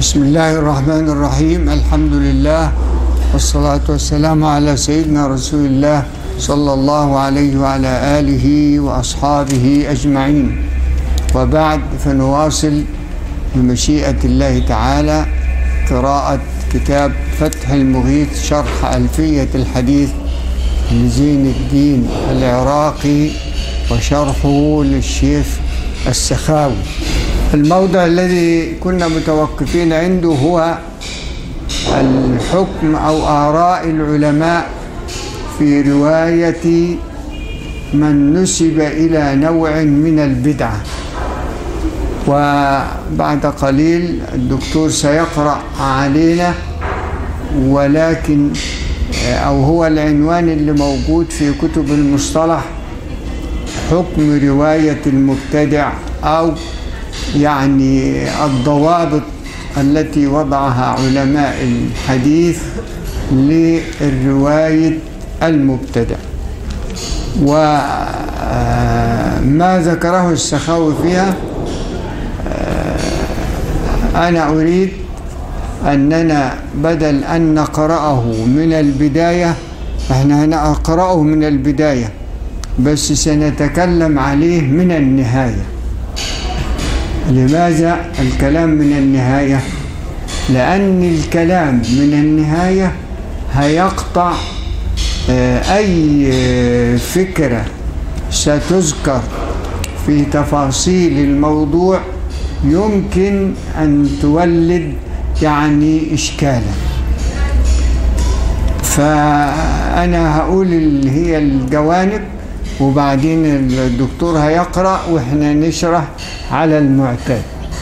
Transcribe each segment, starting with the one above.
بسم الله الرحمن الرحيم الحمد لله والصلاة والسلام على سيدنا رسول الله صلى الله عليه وعلى آله وأصحابه أجمعين وبعد فنواصل بمشيئة الله تعالى قراءة كتاب فتح المغيث شرح ألفية الحديث لزين الدين العراقي وشرحه للشيخ السخاوي الموضع الذي كنا متوقفين عنده هو الحكم أو آراء العلماء في رواية من نسب إلى نوع من البدعة وبعد قليل الدكتور سيقرأ علينا ولكن أو هو العنوان اللي موجود في كتب المصطلح حكم رواية المبتدع أو يعني الضوابط التي وضعها علماء الحديث للرواية المبتدع وما ذكره السخاوي فيها أنا أريد أننا بدل أن نقرأه من البداية احنا هنقرأه من البداية بس سنتكلم عليه من النهاية لماذا الكلام من النهاية لأن الكلام من النهاية هيقطع أي فكرة ستذكر في تفاصيل الموضوع يمكن أن تولد يعني إشكالا فأنا هقول اللي هي الجوانب وبعدين الدكتور هيقرأ وإحنا نشرح على المعتاد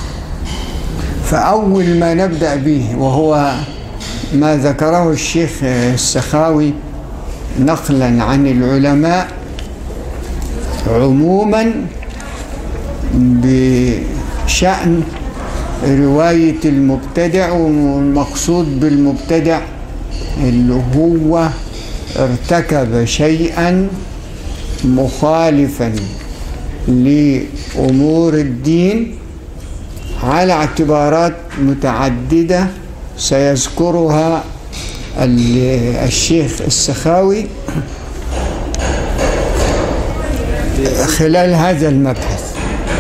فأول ما نبدأ به وهو ما ذكره الشيخ السخاوي نقلا عن العلماء عموما بشأن رواية المبتدع والمقصود بالمبتدع اللي هو ارتكب شيئا مخالفا لأمور الدين على اعتبارات متعددة سيذكرها الشيخ السخاوي خلال هذا المبحث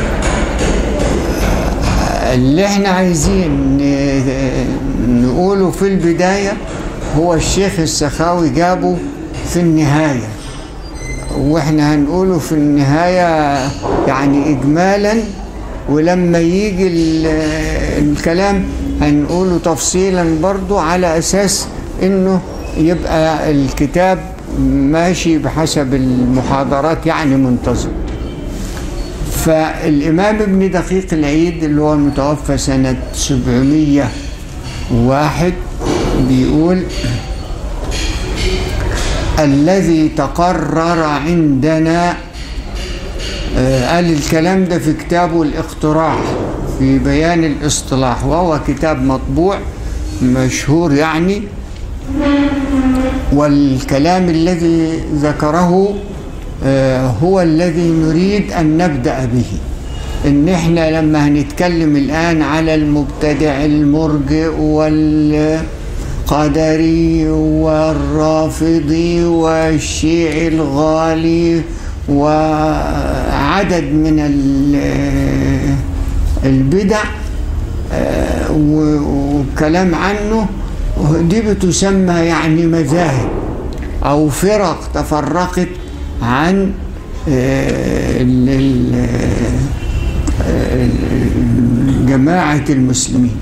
اللي احنا عايزين نقوله في البداية هو الشيخ السخاوي جابه في النهاية واحنا هنقوله في النهاية يعني إجمالا ولما يجي الكلام هنقوله تفصيلا برضو على أساس إنه يبقى الكتاب ماشي بحسب المحاضرات يعني منتظم فالإمام ابن دقيق العيد اللي هو المتوفى سنة 701 بيقول الذي تقرر عندنا قال الكلام ده في كتابه الاقتراع في بيان الاصطلاح وهو كتاب مطبوع مشهور يعني والكلام الذي ذكره هو الذي نريد أن نبدأ به إن إحنا لما هنتكلم الآن على المبتدع المرجئ والقدري والرافضي والشيعي الغالي وعدد من البدع والكلام عنه دي بتسمى يعني مذاهب أو فرق تفرقت عن جماعة المسلمين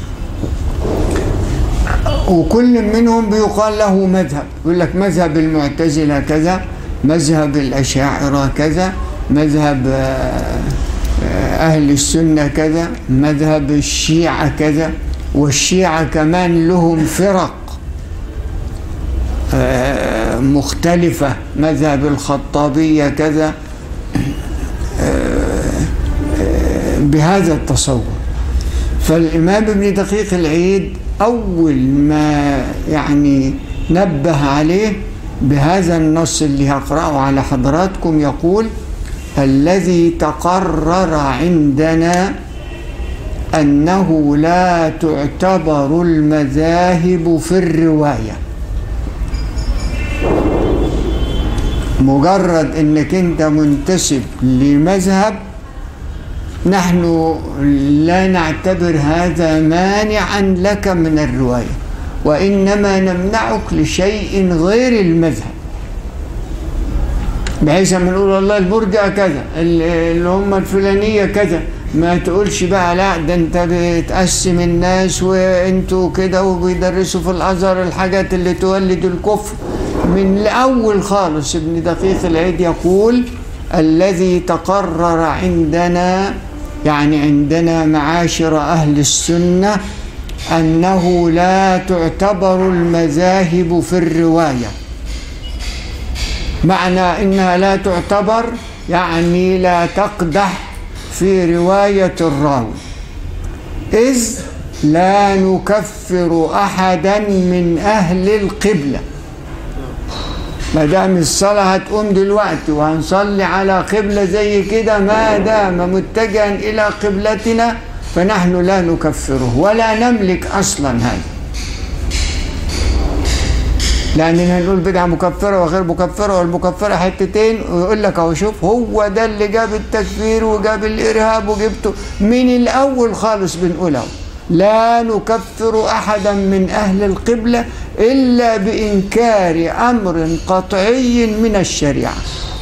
وكل منهم بيقال له مذهب يقول لك مذهب المعتزلة كذا مذهب الأشاعرة كذا مذهب أهل السنة كذا مذهب الشيعة كذا والشيعة كمان لهم فرق مختلفة مذهب الخطابية كذا بهذا التصور فالإمام ابن دقيق العيد أول ما يعني نبه عليه بهذا النص اللي هقرأه على حضراتكم يقول الذي تقرر عندنا أنه لا تعتبر المذاهب في الرواية مجرد أنك أنت منتسب لمذهب نحن لا نعتبر هذا مانعا لك من الرواية وإنما نمنعك لشيء غير المذهب بحيث لما نقول والله المرجع كذا اللي هم الفلانية كذا ما تقولش بقى لا ده انت بتقسم الناس وانتوا كده وبيدرسوا في الازهر الحاجات اللي تولد الكفر من الاول خالص ابن دقيق العيد يقول الذي تقرر عندنا يعني عندنا معاشر اهل السنه انه لا تعتبر المذاهب في الروايه معنى انها لا تعتبر يعني لا تقدح في روايه الراوي اذ لا نكفر احدا من اهل القبله ما دام الصلاه هتقوم دلوقتي وهنصلي على قبله زي كده ما دام متجها الى قبلتنا فنحن لا نكفره ولا نملك اصلا هذا لاننا نقول بدعه مكفره وغير مكفره والمكفره حتتين ويقول لك اهو شوف هو ده اللي جاب التكفير وجاب الارهاب وجبته من الاول خالص بنقوله لا نكفر احدا من اهل القبله الا بانكار امر قطعي من الشريعه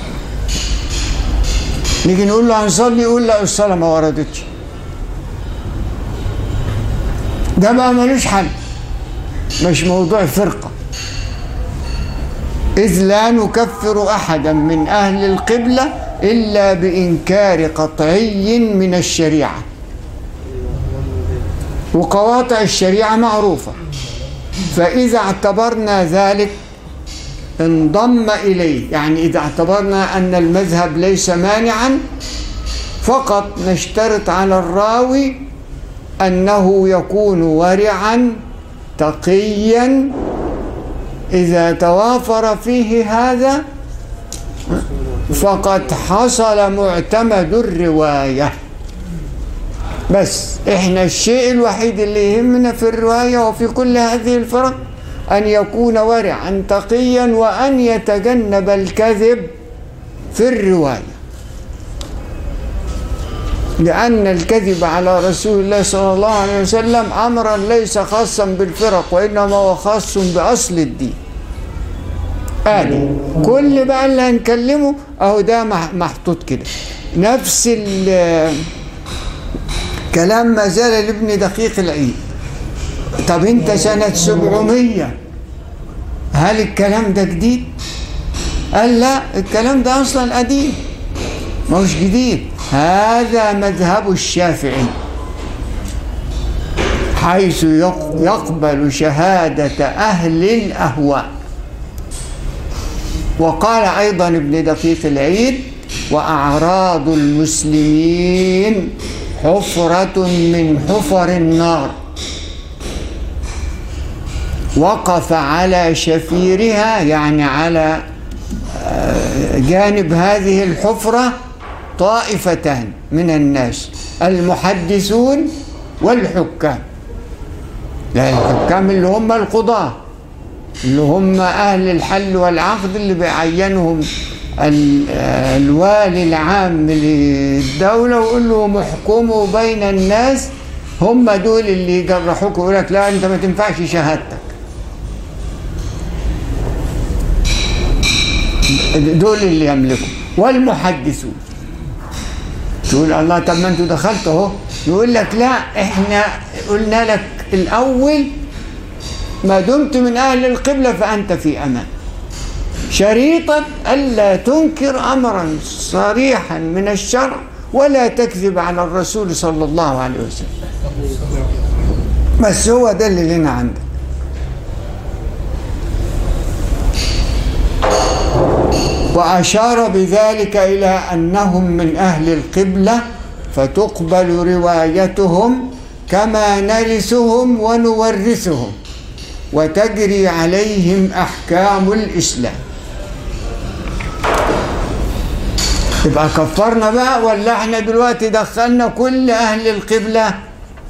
نيجي نقول له هنصلي يقول لا الصلاه ما وردتش ده بقى ملوش حل مش موضوع فرقه إذ لا نكفر أحدا من أهل القبلة إلا بإنكار قطعي من الشريعة وقواطع الشريعة معروفة فإذا اعتبرنا ذلك انضم إليه يعني إذا اعتبرنا أن المذهب ليس مانعا فقط نشترط على الراوي أنه يكون ورعا تقيا إذا توافر فيه هذا فقد حصل معتمد الرواية بس احنا الشيء الوحيد اللي يهمنا في الرواية وفي كل هذه الفرق أن يكون ورعا تقيا وأن يتجنب الكذب في الرواية لأن الكذب على رسول الله صلى الله عليه وسلم أمرا ليس خاصا بالفرق وإنما هو خاص بأصل الدين آدي كل بقى اللي هنكلمه أهو ده محطوط كده نفس كلام ما زال لابن دقيق العيد طب انت سنة سبعمية هل الكلام ده جديد قال لا الكلام ده أصلا قديم ما هوش جديد هذا مذهب الشافعي حيث يقبل شهادة أهل الأهواء وقال أيضا ابن دقيق العيد وأعراض المسلمين حفرة من حفر النار وقف على شفيرها يعني على جانب هذه الحفرة طائفتان من الناس المحدثون والحكام يعني الحكام اللي هم القضاة اللي هم أهل الحل والعقد اللي بيعينهم الوالي العام للدولة ويقول لهم احكموا بين الناس هم دول اللي يجرحوك ويقول لك لا انت ما تنفعش شهادتك دول اللي يملكوا والمحدثون تقول الله طب ما انتوا دخلتوا اهو يقول لك لا احنا قلنا لك الاول ما دمت من اهل القبله فانت في امان شريطا الا تنكر امرا صريحا من الشرع ولا تكذب على الرسول صلى الله عليه وسلم بس هو ده اللي لنا عندك وأشار بذلك إلى أنهم من أهل القبلة فتقبل روايتهم كما نرثهم ونورثهم وتجري عليهم أحكام الإسلام يبقى كفرنا بقى ولا احنا دلوقتي دخلنا كل أهل القبلة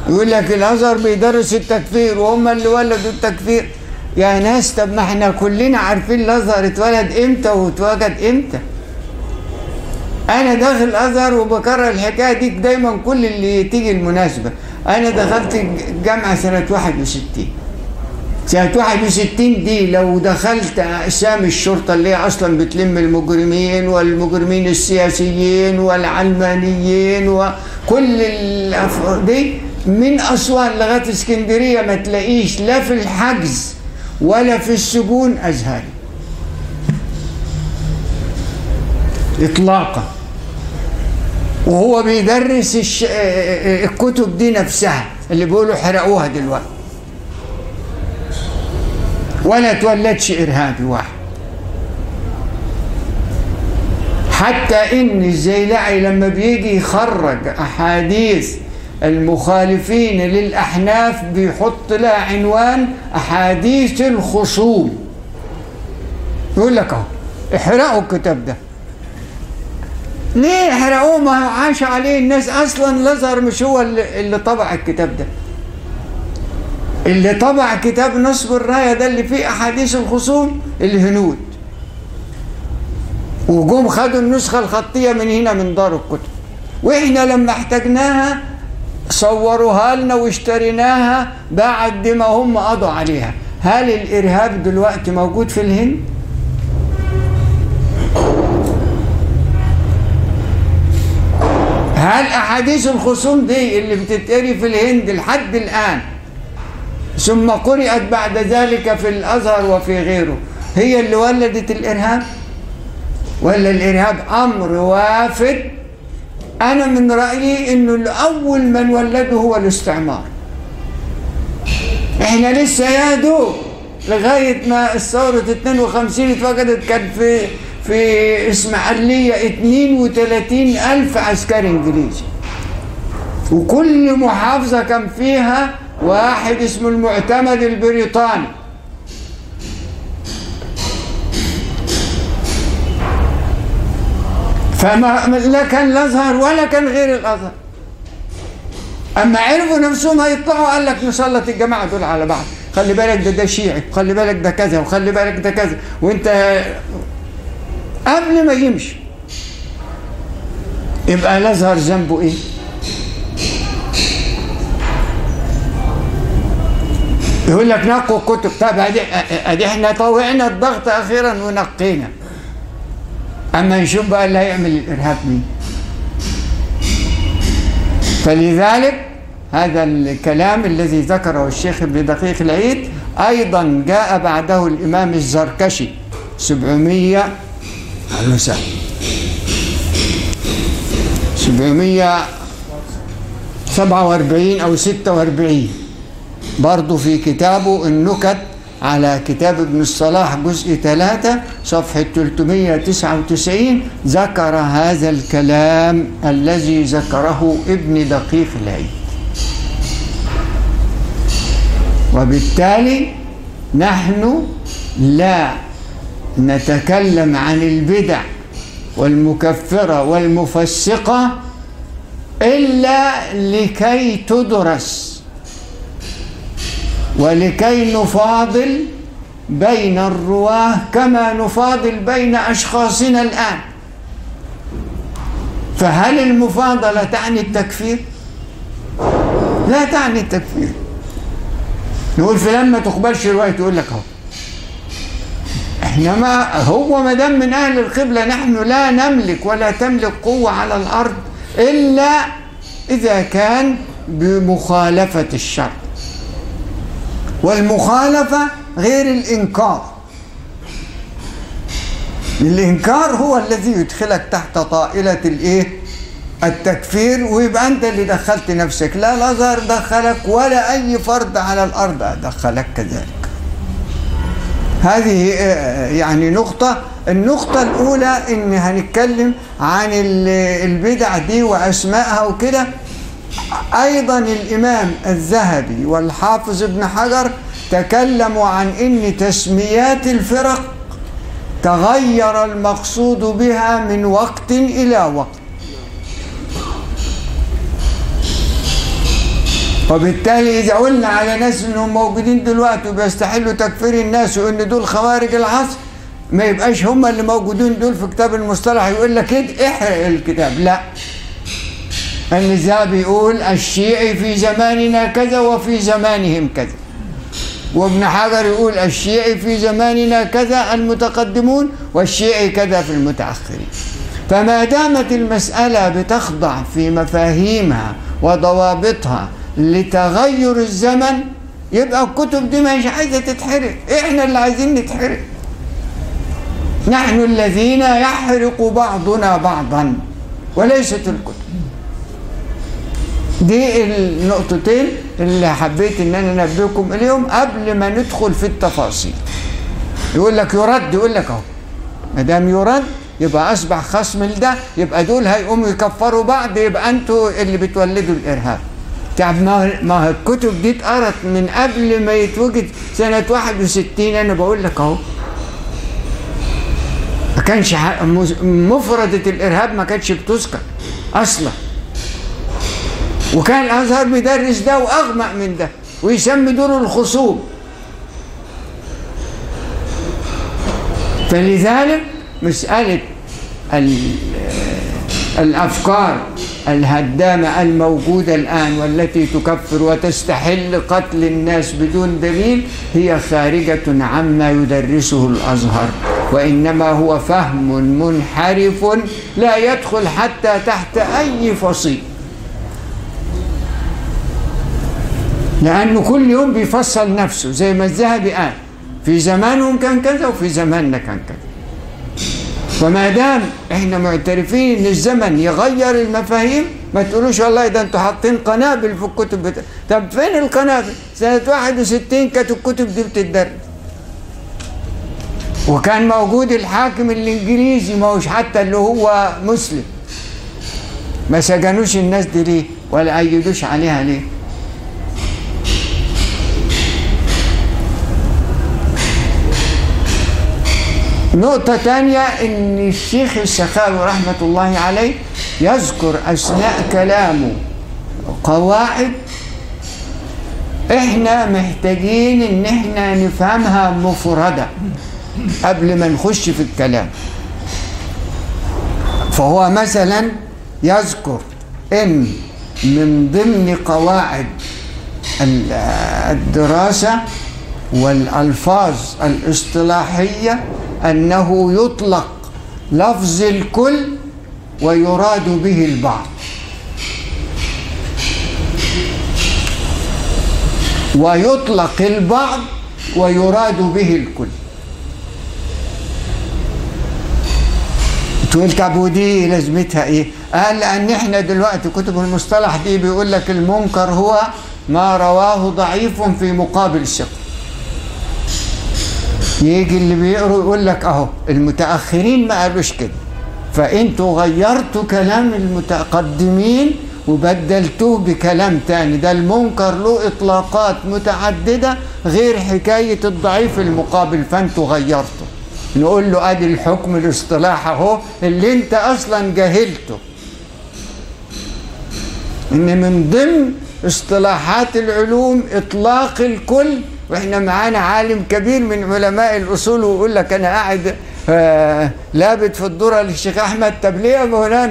يقول لك الازهر بيدرس التكفير وهم اللي ولدوا التكفير يا ناس طب ما احنا كلنا عارفين الازهر اتولد امتى واتوجد امتى انا داخل الازهر وبكرر الحكايه دي دايما كل اللي تيجي المناسبه انا دخلت الجامعه سنه 61 سنة 61 دي لو دخلت أقسام الشرطة اللي هي أصلا بتلم المجرمين والمجرمين السياسيين والعلمانيين وكل الأفراد دي من أسوان لغاية اسكندرية ما تلاقيش لا في الحجز ولا في السجون أزهري إطلاقا وهو بيدرس الش... الكتب دي نفسها اللي بيقولوا حرقوها دلوقتي ولا تولدش إرهابي واحد حتى إن الزيلعي لما بيجي يخرج أحاديث المخالفين للأحناف بيحط لها عنوان أحاديث الخصوم يقول لك أهو احرقوا الكتاب ده ليه حرقوه ما عاش عليه الناس اصلا الازهر مش هو اللي, اللي طبع الكتاب ده اللي طبع كتاب نصب الرايه ده اللي فيه احاديث الخصوم الهنود وجم خدوا النسخه الخطيه من هنا من دار الكتب واحنا لما احتاجناها صوروها لنا واشتريناها بعد ما هم قضوا عليها هل الارهاب دلوقتي موجود في الهند هل أحاديث الخصوم دي اللي بتتقري في الهند لحد الآن ثم قرأت بعد ذلك في الأزهر وفي غيره هي اللي ولدت الإرهاب ولا الإرهاب أمر وافد أنا من رأيي إنه أول من ولده هو الاستعمار إحنا لسه يا دوب لغاية ما الثورة 52 اتوجدت كان في في إسماعيلية 32 ألف عسكري إنجليزي وكل محافظة كان فيها واحد اسمه المعتمد البريطاني فما لا كان الازهر ولا كان غير الازهر اما عرفوا نفسهم هيطلعوا قال لك نسلط الجماعه دول على بعض خلي بالك ده ده شيعي خلي بالك ده كذا وخلي بالك ده كذا وانت قبل ما يمشي يبقى الازهر ذنبه ايه يقول لك نقوا الكتب طب ادي ادي احنا طوعنا الضغط اخيرا ونقينا اما نشوف بقى اللي هيعمل الارهاب مين فلذلك هذا الكلام الذي ذكره الشيخ ابن دقيق العيد ايضا جاء بعده الامام الزركشي 700 اهلا وسهلا 747 او 46 برضه في كتابه النكت على كتاب ابن الصلاح جزء 3 صفحة 399 ذكر هذا الكلام الذي ذكره ابن دقيق العيد وبالتالي نحن لا نتكلم عن البدع والمكفرة والمفسقة إلا لكي تدرس ولكي نفاضل بين الرواه كما نفاضل بين أشخاصنا الآن فهل المفاضلة تعني التكفير؟ لا تعني التكفير نقول فلان ما تقبلش رواية يقول لك اهو احنا ما هو ما دام من اهل القبله نحن لا نملك ولا تملك قوه على الارض الا اذا كان بمخالفه الشر والمخالفه غير الانكار الانكار هو الذي يدخلك تحت طائله الايه التكفير ويبقى انت اللي دخلت نفسك لا الازهر دخلك ولا اي فرد على الارض دخلك كذلك هذه يعني نقطة النقطة الأولى إن هنتكلم عن البدع دي وأسمائها وكده أيضا الإمام الذهبي والحافظ ابن حجر تكلموا عن إن تسميات الفرق تغير المقصود بها من وقت إلى وقت وبالتالي إذا قلنا على ناس إنهم موجودين دلوقتي وبيستحلوا تكفير الناس وإن دول خوارج العصر ما يبقاش هم اللي موجودين دول في كتاب المصطلح يقول لك كده احرق الكتاب لا النزاع بيقول الشيعي في زماننا كذا وفي زمانهم كذا وابن حجر يقول الشيعي في زماننا كذا المتقدمون والشيعي كذا في المتأخرين فما دامت المسألة بتخضع في مفاهيمها وضوابطها لتغير الزمن يبقى الكتب دي مش عايزة تتحرق احنا اللي عايزين نتحرق نحن الذين يحرق بعضنا بعضا وليست الكتب دي النقطتين اللي حبيت ان انا انبهكم اليهم قبل ما ندخل في التفاصيل يقول لك يرد يقول لك اهو ما دام يرد يبقى اصبح خصم لده يبقى دول هيقوموا يكفروا بعض يبقى انتوا اللي بتولدوا الارهاب طب ما ما الكتب دي اتقرت من قبل ما يتوجد سنه 61 انا بقول لك اهو ما كانش مفردة الإرهاب ما كانتش بتذكر أصلا وكان الأزهر بيدرس ده وأغمق من ده ويسمي دور الخصوم فلذلك مسألة الأفكار الهدامة الموجودة الآن والتي تكفر وتستحل قتل الناس بدون دليل هي خارجة عما يدرسه الأزهر وإنما هو فهم منحرف لا يدخل حتى تحت أي فصيل لأنه كل يوم بيفصل نفسه زي ما الذهبي قال في زمانهم كان كذا وفي زماننا كان كذا فما دام احنا معترفين ان الزمن يغير المفاهيم ما تقولوش والله ده انتوا حاطين قنابل في الكتب بتا... طب فين القنابل؟ سنة 61 كانت الكتب دي بتدرس وكان موجود الحاكم الانجليزي ما هوش حتى اللي هو مسلم ما سجنوش الناس دي ليه ولا ايدوش عليها ليه نقطة تانية ان الشيخ السخاوي رحمة الله عليه يذكر اثناء كلامه قواعد احنا محتاجين ان احنا نفهمها مفردة قبل ما نخش في الكلام فهو مثلا يذكر ان من ضمن قواعد الدراسة والألفاظ الاصطلاحية أنه يطلق لفظ الكل ويراد به البعض ويطلق البعض ويراد به الكل تقول طب ودي لازمتها ايه؟ قال لان احنا دلوقتي كتب المصطلح دي بيقول لك المنكر هو ما رواه ضعيف في مقابل الثقه. يجي اللي بيقروا يقول لك اهو المتاخرين ما قالوش كده. فانتوا غيرتوا كلام المتقدمين وبدلتوه بكلام تاني ده المنكر له اطلاقات متعدده غير حكايه الضعيف المقابل فانتوا غيرتوا. نقول له ادي الحكم الاصطلاح اهو اللي انت اصلا جاهلته ان من ضمن اصطلاحات العلوم اطلاق الكل واحنا معانا عالم كبير من علماء الاصول ويقول لك انا قاعد آه لابد في الذره للشيخ احمد طب ليه يا مولانا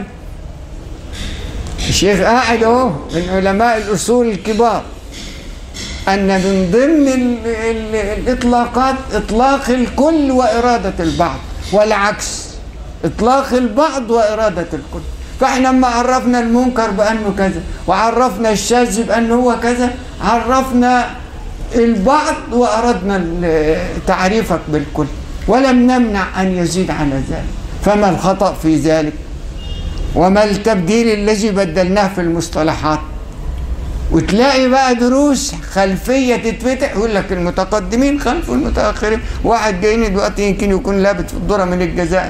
الشيخ قاعد اهو من علماء الاصول الكبار أن من ضمن ال ال الإطلاقات إطلاق الكل وإرادة البعض والعكس إطلاق البعض وإرادة الكل فإحنا لما عرفنا المنكر بأنه كذا وعرفنا الشاذ بأنه هو كذا عرفنا البعض وأردنا تعريفك بالكل ولم نمنع أن يزيد على ذلك فما الخطأ في ذلك وما التبديل الذي بدلناه في المصطلحات وتلاقي بقى دروس خلفيه تتفتح يقول لك المتقدمين خلف المتاخرين واحد جايني دلوقتي يمكن يكون لابت في الذره من الجزائر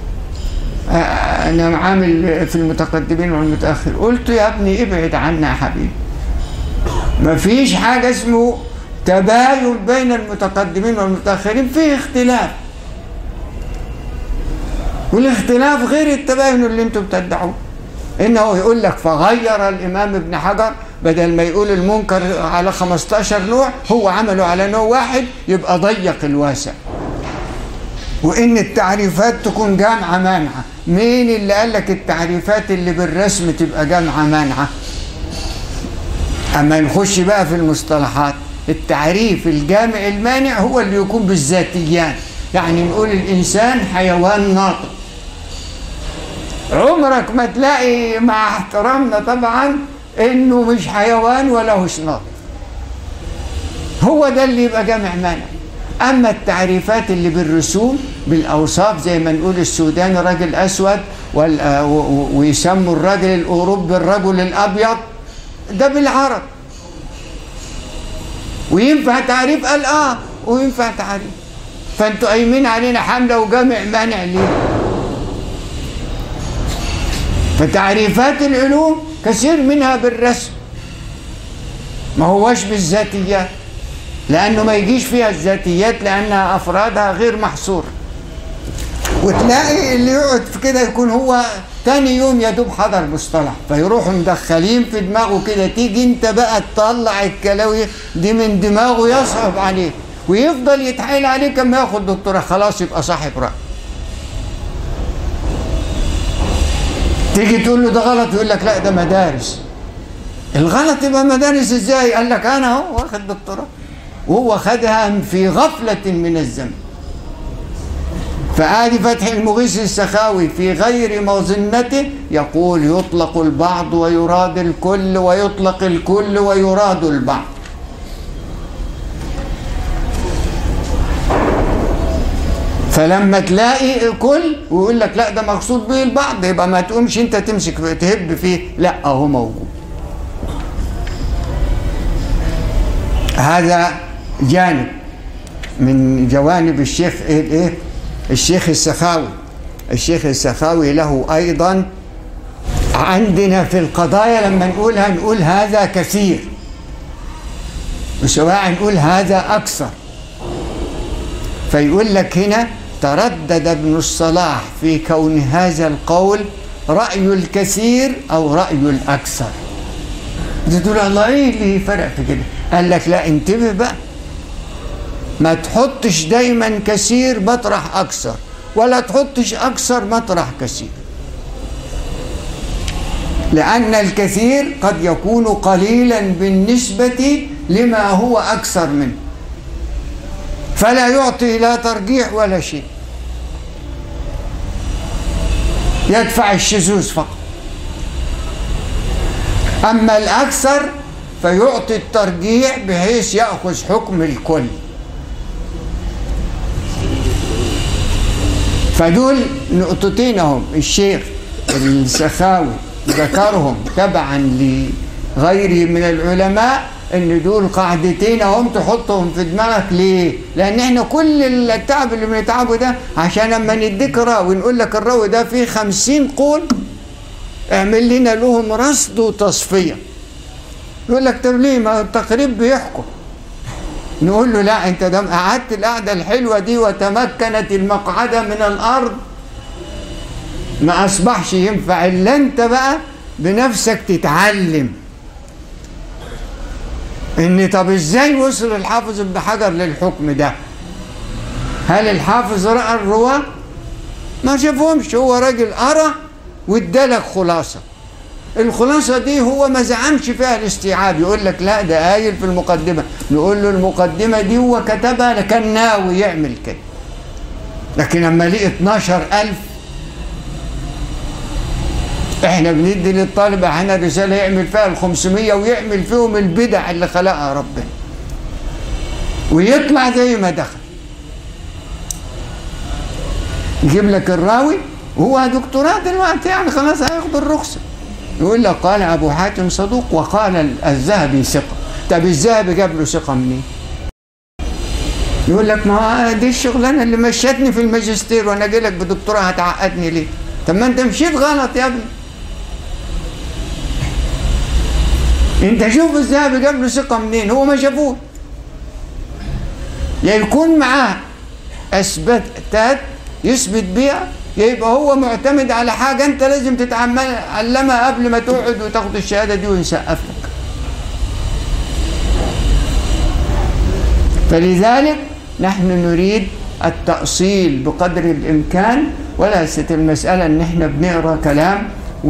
انا عامل في المتقدمين والمتاخر قلت يا ابني ابعد عنا يا حبيبي مفيش حاجه اسمه تباين بين المتقدمين والمتاخرين فيه اختلاف والاختلاف غير التباين اللي انتم بتدعوه انه يقول لك فغير الامام ابن حجر بدل ما يقول المنكر على 15 نوع هو عمله على نوع واحد يبقى ضيق الواسع وإن التعريفات تكون جامعة مانعة مين اللي قال لك التعريفات اللي بالرسم تبقى جامعة مانعة أما نخش بقى في المصطلحات التعريف الجامع المانع هو اللي يكون بالذاتيات يعني نقول الإنسان حيوان ناطق عمرك ما تلاقي مع احترامنا طبعا انه مش حيوان ولا هوش ناطق هو ده اللي يبقى جامع مانع اما التعريفات اللي بالرسوم بالاوصاف زي ما نقول السوداني راجل اسود ويسموا الراجل الاوروبي الرجل الابيض ده بالعرب وينفع تعريف قال اه وينفع تعريف فانتوا قايمين علينا حمله وجامع مانع ليه فتعريفات العلوم كثير منها بالرسم ما هوش بالذاتيات لأنه ما يجيش فيها الذاتيات لأنها أفرادها غير محصورة وتلاقي اللي يقعد في كده يكون هو تاني يوم يا دوب حضر مصطلح فيروحوا مدخلين في دماغه كده تيجي انت بقى تطلع الكلاوي دي من دماغه يصعب عليه ويفضل يتحايل عليه كما ياخد دكتوراه خلاص يبقى صاحب رأي تيجي تقول له ده غلط يقول لك لا ده مدارس الغلط يبقى مدارس ازاي قال لك انا اهو واخد دكتوراه وهو خدها في غفلة من الزمن فآل فتح المغيث السخاوي في غير مظنته يقول يطلق البعض ويراد الكل ويطلق الكل ويراد البعض فلما تلاقي كل ويقول لك لا ده مقصود به البعض يبقى ما تقومش انت تمسك تهب فيه لا اهو موجود هذا جانب من جوانب الشيخ ايه الشيخ السخاوي الشيخ السخاوي له ايضا عندنا في القضايا لما نقولها نقول هذا كثير وسواء نقول هذا اكثر فيقول لك هنا تردد ابن الصلاح في كون هذا القول رأي الكثير أو رأي الأكثر تقول الله ايه اللي فرق في كده قال لك لا انتبه بقى ما تحطش دايما كثير مطرح أكثر ولا تحطش أكثر مطرح كثير لأن الكثير قد يكون قليلا بالنسبة لما هو أكثر منه فلا يعطي لا ترجيح ولا شيء يدفع الشذوذ فقط أما الأكثر فيعطي الترجيح بحيث يأخذ حكم الكل فدول نقطتين هم الشيخ السخاوي ذكرهم تبعا لغيره من العلماء ان دول قاعدتين اهم تحطهم في دماغك ليه؟ لان احنا كل التعب اللي بنتعبه ده عشان لما نديك راوي نقول لك الراوي ده فيه خمسين قول اعمل لنا لهم رصد وتصفيه. يقول لك طب ليه؟ ما التقريب بيحكم. نقول له لا انت دم قعدت القعده الحلوه دي وتمكنت المقعده من الارض ما اصبحش ينفع الا انت بقى بنفسك تتعلم. ان طب ازاي وصل الحافظ ابن حجر للحكم ده هل الحافظ راى الرواه ما شافهمش هو راجل ارى وادالك خلاصه الخلاصه دي هو ما زعمش فيها الاستيعاب يقول لك لا ده قايل في المقدمه نقول له المقدمه دي هو كتبها كان ناوي يعمل كده لكن لما لقي 12000 احنا بندي للطالب احنا رساله يعمل فيها ال 500 ويعمل فيهم البدع اللي خلقها ربنا ويطلع زي ما دخل يجيب لك الراوي وهو دكتوراه دلوقتي يعني خلاص هياخد الرخصه يقول لك قال ابو حاتم صدوق وقال الذهبي ثقه طب الذهبي جاب له ثقه منين؟ يقول لك ما دي الشغلانه اللي مشتني في الماجستير وانا اجي لك بدكتوراه هتعقدني ليه؟ طب ما انت مشيت غلط يا ابني انت شوف الذهبي جاب له ثقه منين هو ما شافوه يا يكون معاه اثباتات يثبت بيها يبقى هو معتمد على حاجه انت لازم تتعلمها قبل ما تقعد وتاخد الشهاده دي ويسقف لك فلذلك نحن نريد التأصيل بقدر الإمكان وليست المسألة أن احنا بنقرأ كلام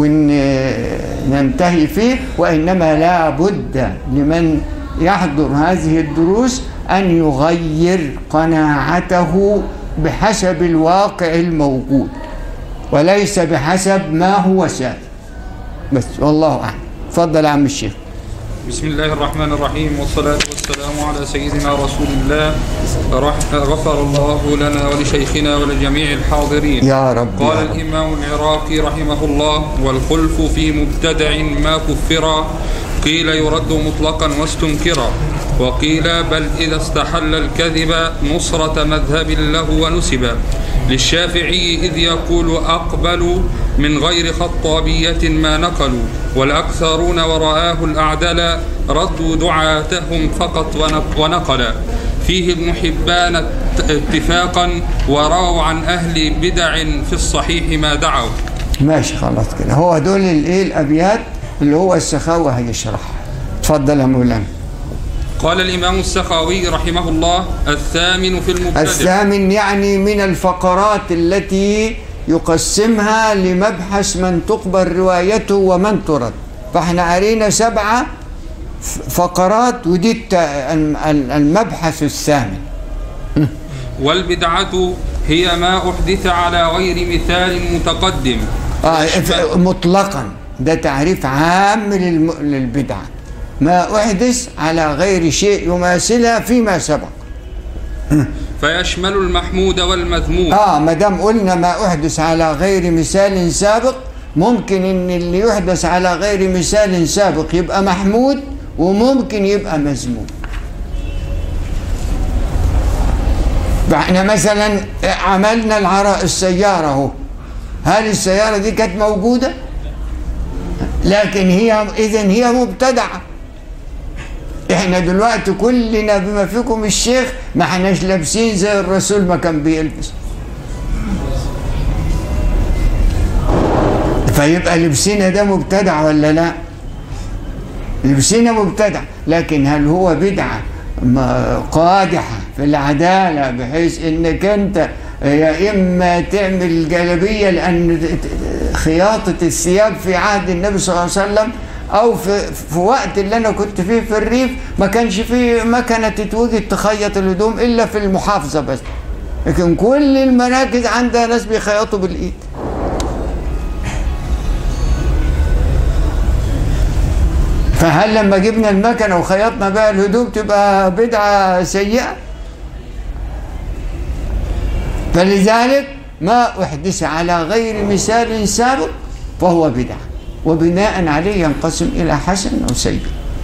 وننتهي فيه وإنما لا بد لمن يحضر هذه الدروس أن يغير قناعته بحسب الواقع الموجود وليس بحسب ما هو سائل بس والله أعلم تفضل يا عم الشيخ بسم الله الرحمن الرحيم والصلاة والسلام على سيدنا رسول الله رح- غفر الله لنا ولشيخنا ولجميع الحاضرين يا رب قال يا رب. الإمام العراقي رحمه الله والخلف في مبتدع ما كفر قيل يرد مطلقا واستنكرا وقيل بل إذا استحل الكذب نصرة مذهب له ونسب للشافعي إذ يقول أقبل من غير خطابية ما نقلوا والأكثرون ورآه الأعدل ردوا دعاتهم فقط ونق- ونقلا فيه ابن حبان ات- اتفاقا ورووا عن أهل بدع في الصحيح ما دعوا ماشي خلاص كده هو دول الايه الابيات اللي هو السخاوة هيشرحها اتفضل يا مولانا قال الإمام السخاوي رحمه الله الثامن في المبتدع الثامن يعني من الفقرات التي يقسمها لمبحث من تقبل روايته ومن ترد فاحنا قرينا سبعة ف- فقرات ودي الت- الم- ال- المبحث الثامن والبدعة هي ما أحدث على غير مثال متقدم آه ف- مطلقا ده تعريف عام للم- للبدعة ما أحدث على غير شيء يماثلها فيما سبق فيشمل المحمود والمذموم اه ما دام قلنا ما احدث على غير مثال سابق ممكن ان اللي يحدث على غير مثال سابق يبقى محمود وممكن يبقى مذموم فاحنا مثلا عملنا العراء السيارة اهو هل السيارة دي كانت موجودة لكن هي اذا هي مبتدعة احنا دلوقتي كلنا بما فيكم الشيخ ما احناش لابسين زي الرسول ما كان بيلبس فيبقى لبسنا ده مبتدع ولا لا لبسنا مبتدع لكن هل هو بدعة ما- قادحة في العدالة بحيث انك انت يا اما تعمل جلبية لان خياطة الثياب في عهد النبي صلى الله عليه وسلم او في, في وقت اللي انا كنت فيه في الريف ما كانش فيه مكنة تتوجد تخيط الهدوم الا في المحافظة بس لكن كل المراكز عندها ناس بيخيطوا بالايد فهل لما جبنا المكنة وخيطنا بها الهدوم تبقى بدعة سيئة فلذلك ما أحدث على غير مثال سابق فهو بدعة وبناء عليه ينقسم إلى حسن وسيء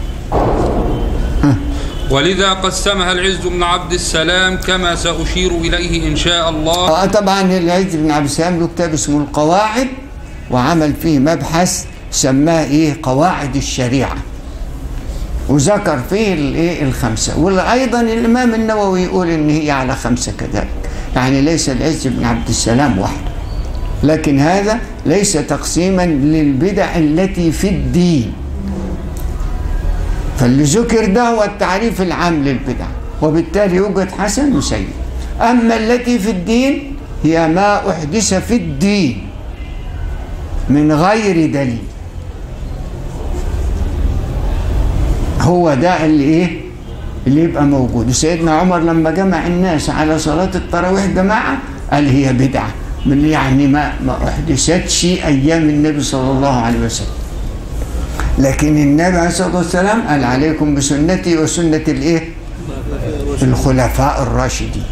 ولذا قسمها العز بن عبد السلام كما سأشير إليه إن شاء الله آه طبعا العز بن عبد السلام له كتاب اسمه القواعد وعمل فيه مبحث سماه ايه قواعد الشريعه وذكر فيه الايه الخمسه وايضا الامام النووي يقول ان هي على خمسه كذلك يعني ليس العز بن عبد السلام وحده لكن هذا ليس تقسيما للبدع التي في الدين فاللي ذكر ده هو التعريف العام للبدع وبالتالي يوجد حسن وسيء أما التي في الدين هي ما أحدث في الدين من غير دليل هو ده اللي ايه اللي يبقى موجود وسيدنا عمر لما جمع الناس على صلاة التراويح جماعة قال هي بدعة من يعني ما ما أحدثتش أيام النبي صلى الله عليه وسلم لكن النبي عليه الصلاة والسلام قال عليكم بسنتي وسنة الايه الخلفاء الراشدين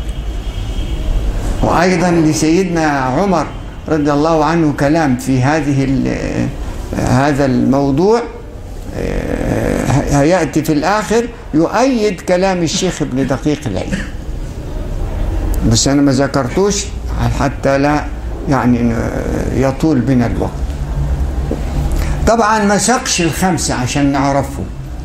وأيضا لسيدنا عمر رضي الله عنه كلام في هذه ال- هذا الموضوع آه، هيأتي في الآخر يؤيد كلام الشيخ ابن دقيق العيد بس أنا ما ذكرتوش حتى لا يعني يطول بنا الوقت طبعا ما سقش الخمسة عشان نعرفه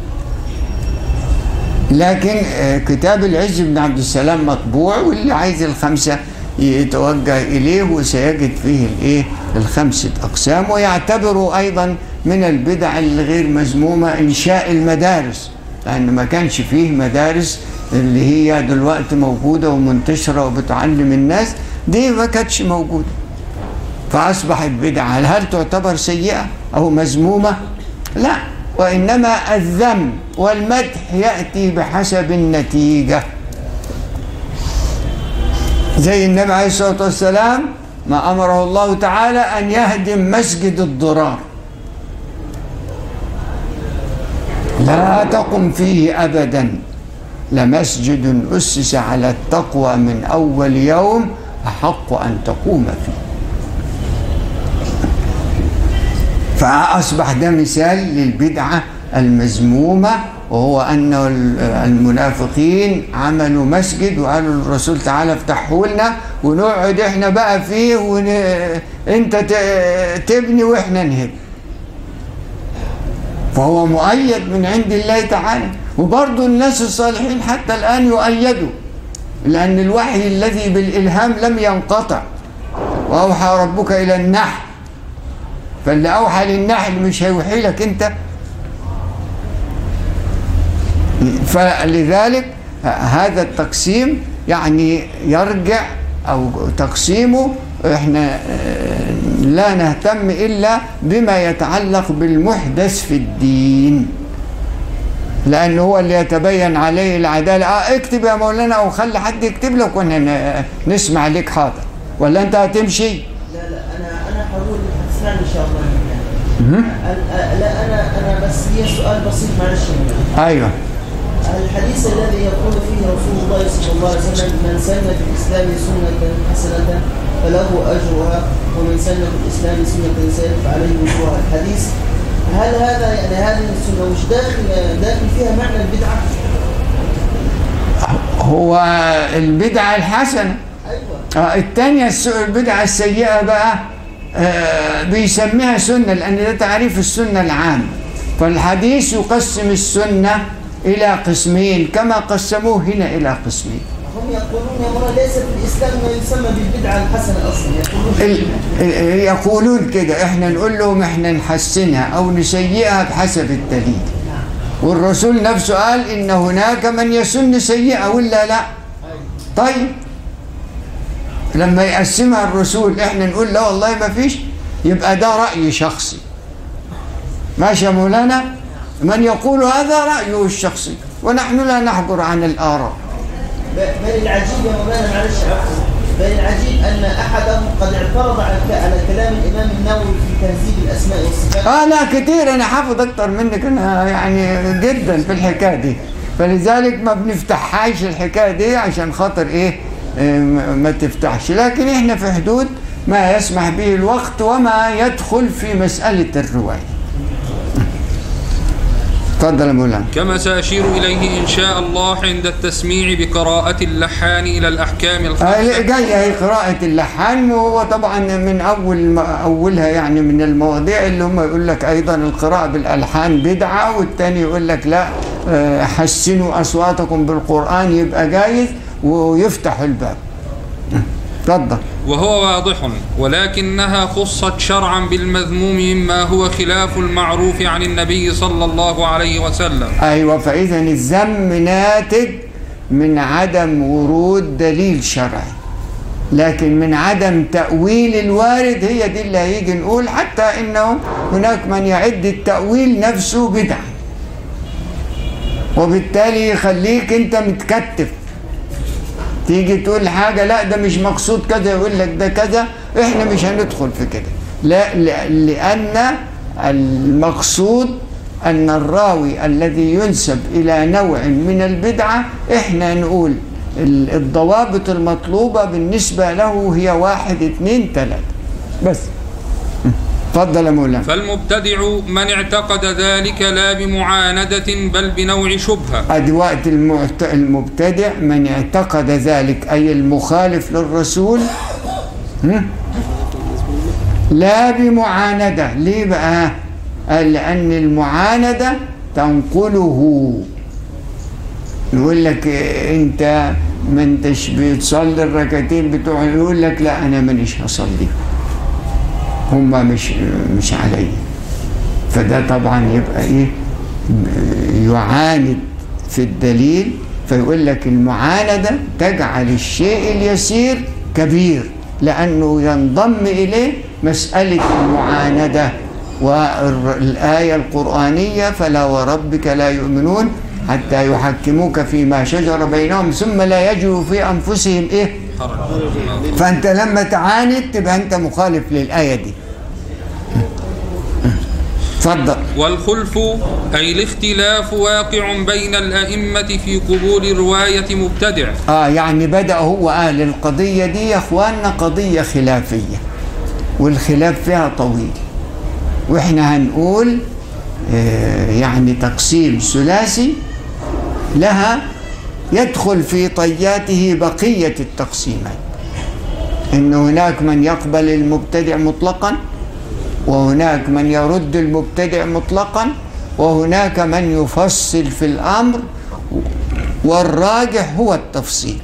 لكن آه، كتاب العز بن عبد السلام مطبوع واللي عايز الخمسة يتوجه إليه وسيجد فيه الإيه الخمسة أقسام ويعتبر أيضا من البدع الغير مذمومة إنشاء المدارس لأن ما كانش فيه مدارس اللي هي دلوقتي موجودة ومنتشرة وبتعلم الناس دي ما كانتش موجودة فأصبحت بدعة هل تعتبر سيئة أو مذمومة؟ لا وإنما الذم والمدح يأتي بحسب النتيجة زي النبي عليه الصلاة والسلام ما أمره الله تعالى أن يهدم مسجد الضرار لا تقم فيه أبدا لمسجد أسس على التقوى من أول يوم أحق أن تقوم فيه فأصبح ده مثال للبدعة المذمومة وهو أن المنافقين عملوا مسجد وقالوا للرسول تعالى افتحه لنا ونقعد احنا بقى فيه ون... انت ت- تبني واحنا نهب فهو مؤيد من عند الله تعالى وبرضه الناس الصالحين حتى الآن يؤيدوا لأن الوحي الذي بالإلهام لم ينقطع وأوحى ربك إلى النحل فاللي أوحى للنحل مش هيوحي لك أنت فلذلك هذا التقسيم يعني يرجع أو تقسيمه احنا آه، لا نهتم إلا بما يتعلق بالمحدث في الدين لأنه هو اللي يتبين عليه العدالة آه اكتب يا مولانا أو خلي حد يكتب لك وانا ن- نسمع لك حاضر ولا أنت هتمشي لا لا انا انا هقول هتسمعني ان شاء الله يعني. أنا- لا انا انا بس لي سؤال بسيط معلش يعني. أيوه الحديث الذي يقول فيه رسول الله صلى الله عليه وسلم من سن في الاسلام سنه حسنه فله اجرها ومن سن في الاسلام سنه سيئه فعليه وزرها الحديث هل هذا يعني هذه السنه مش داخل داخل فيها معنى البدعه؟ هو البدعة الحسنة ايوه آه، الثانية الس- البدعة السيئة بقى آه، بيسميها سنة لأن ده تعريف السنة العام فالحديث يقسم السنة إلى قسمين كما قسموه هنا إلى قسمين هم يقولون يا مولانا ليس في الاسلام ما يسمى بالبدعه الحسنه اصلا يقولون ال- ال- يقولون كده احنا نقول لهم احنا نحسنها او نسيئها بحسب الدليل والرسول نفسه قال ان هناك من يسن سيئة ولا لا طيب لما يقسمها الرسول احنا نقول لا والله ما فيش يبقى ده رأي شخصي ماشي يا مولانا من يقول هذا رأيه الشخصي ونحن لا نحجر عن الآراء بل العجيب يا مولانا معلش عفوا بل العجيب ان احدهم قد اعترض على على كلام الامام النووي في تهذيب الاسماء والصفات اه لا كتير انا حافظ اكتر منك انا يعني جدا في الحكايه دي فلذلك ما بنفتحهاش الحكايه دي عشان خاطر ايه آه، ما ما تفتحش لكن احنا في حدود ما يسمح به الوقت وما يدخل في مساله الروايه تفضل يا مولانا كما سأشير إليه إن شاء الله عند التسميع بقراءة اللحان إلى الأحكام آه، الخمسة جاية هي قراءة اللحان وهو طبعا من أول ما أولها يعني من المواضيع اللي هم يقول لك أيضا القراءة بالألحان بدعة والتاني يقول لك لا آه، حسنوا أصواتكم بالقرآن يبقى جايز ويفتح الباب اتفضل وهو واضح ولكنها خصت شرعا بالمذموم مما هو خلاف المعروف عن النبي صلى الله عليه وسلم أيوة فإذا الذم ناتج من عدم ورود دليل شرعي لكن من عدم تأويل الوارد هي دي اللي هيجي نقول حتى إنه هناك من يعد التأويل نفسه بدعة وبالتالي يخليك أنت متكتف تيجي تقول حاجة لا ده مش مقصود كذا يقول لك ده كذا احنا مش هندخل في كده لا لا- لأن المقصود أن الراوي الذي ينسب إلى نوع من البدعة احنا نقول ال- الضوابط المطلوبة بالنسبة له هي واحد اثنين ثلاثة بس اتفضل يا مولانا فالمبتدع من اعتقد ذلك لا بمعاندة بل بنوع شبهة ادي وقت المعت... المبتدع من اعتقد ذلك اي المخالف للرسول هم؟ لا بمعاندة ليه بقى قال لأن المعاندة تنقله يقول لك إيه، انت ما انتش بتصلي الركعتين بتوع يقول لك لا انا مانيش هصلي هما مش مش عليا فده طبعا يبقى ايه يعاند في الدليل فيقول لك المعاندة تجعل الشيء اليسير كبير لأنه ينضم إليه مسألة المعاندة والآية القرآنية فلا وربك لا يؤمنون حتى يحكموك فيما شجر بينهم ثم لا يجدوا في أنفسهم إيه حرج فأنت لما تعاند تبقى أنت مخالف للآية دي اتفضل والخلف أي الاختلاف واقع بين الأئمة في قبول رواية مبتدع آه يعني بدأ هو أهل القضية دي يا أخواننا قضية خلافية والخلاف فيها طويل وإحنا هنقول آه يعني تقسيم ثلاثي لها يدخل في طياته بقية التقسيمات إن هناك من يقبل المبتدع مطلقا وهناك من يرد المبتدع مطلقا وهناك من يفصل في الأمر والراجح هو التفصيل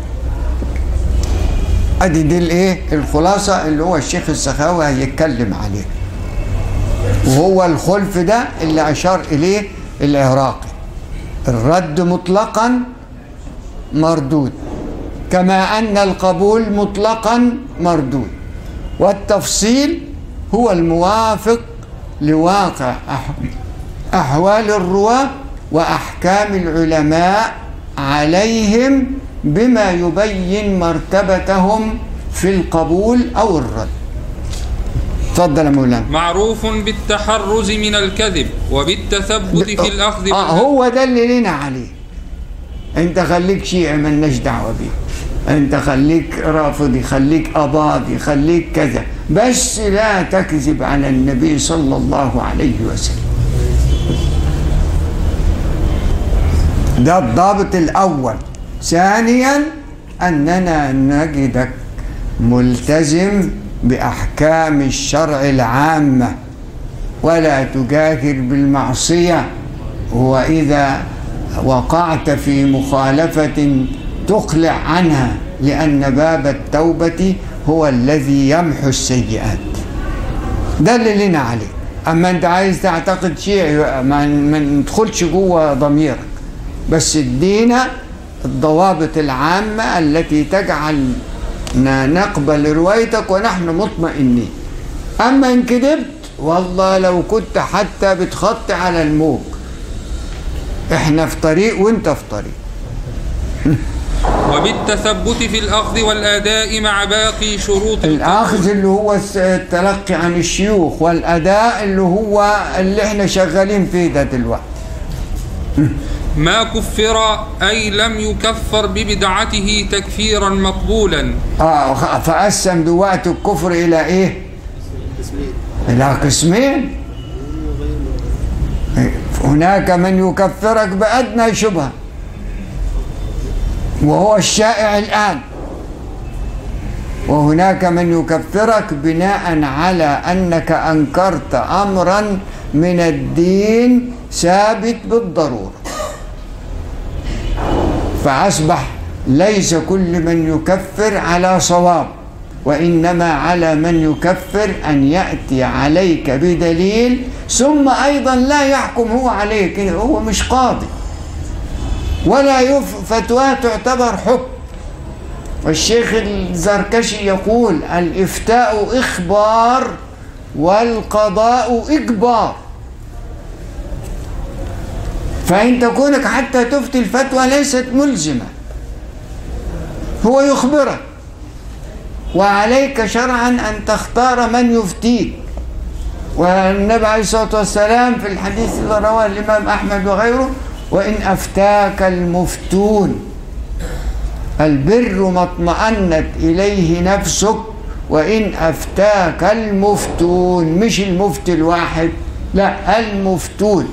ادي دي الايه الخلاصه اللي هو الشيخ السخاوي هيتكلم عليه وهو الخلف ده اللي اشار اليه العراقي الرد مطلقا مردود كما ان القبول مطلقا مردود والتفصيل هو الموافق لواقع أح- احوال الرواه واحكام العلماء عليهم بما يبين مرتبتهم في القبول او الرد تفضل يا مولانا معروف بالتحرز من الكذب وبالتثبت في الأخذ آه بالهدى. هو ده اللي لنا عليه انت خليك شيعي ملناش دعوه بيه انت خليك رافضي خليك اباضي خليك كذا بس لا تكذب على النبي صلى الله عليه وسلم ده الضابط الاول ثانيا اننا نجدك ملتزم باحكام الشرع العامه ولا تجاهر بالمعصيه واذا وقعت في مخالفه تقلع عنها لان باب التوبه هو الذي يمحو السيئات ده اللي لنا عليه اما انت عايز تعتقد شيء ما ما ندخلش جوه ضميرك بس ادينا الضوابط العامه التي تجعل نقبل روايتك ونحن مطمئنين اما ان كذبت والله لو كنت حتى بتخطي على الموج احنا في طريق وانت في طريق وبالتثبت في الأخذ والأداء مع باقي شروط الاخذ اللي هو الس- التلقي عن الشيوخ والاداء اللي هو اللي احنا شغالين فيه ده دلوقتي ما كفر أي لم يكفر ببدعته تكفيرا مقبولا اه وخ- فقسم دلوقتي الكفر الى ايه الى قسمين هناك من يكفرك بادنى شبهه وهو الشائع الان وهناك من يكفرك بناء على انك انكرت امرا من الدين ثابت بالضروره فأصبح ليس كل من يكفر على صواب وإنما على من يكفر أن يأتي عليك بدليل ثم أيضا لا يحكم هو عليك هو مش قاضي ولا يف فتواه تعتبر حكم والشيخ الزركشي يقول الإفتاء إخبار والقضاء إجبار فإن كونك حتى تفتي الفتوى ليست ملزمة هو يخبرك وعليك شرعا أن تختار من يفتيك والنبي عليه الصلاة والسلام في الحديث اللي رواه الإمام أحمد وغيره وإن أفتاك المفتون البر ما اطمأنت إليه نفسك وإن أفتاك المفتون مش المفتي الواحد لا المفتون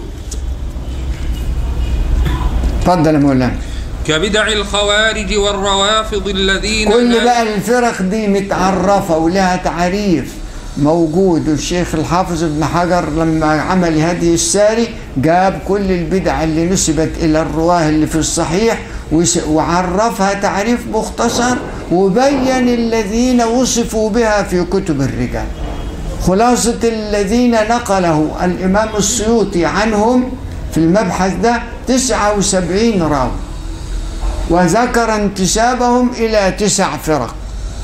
تفضل يا مولانا كبدع الخوارج والروافض الذين كل لا- بقى الفرق دي متعرفة ولها تعريف موجود الشيخ الحافظ ابن حجر لما عمل هدي الساري جاب كل البدع اللي نسبت إلى الرواه اللي في الصحيح وس- وعرفها تعريف مختصر وبين الذين وصفوا بها في كتب الرجال خلاصة الذين نقله الإمام السيوطي عنهم في المبحث ده 79 راوي وذكر انتسابهم إلى تسع فرق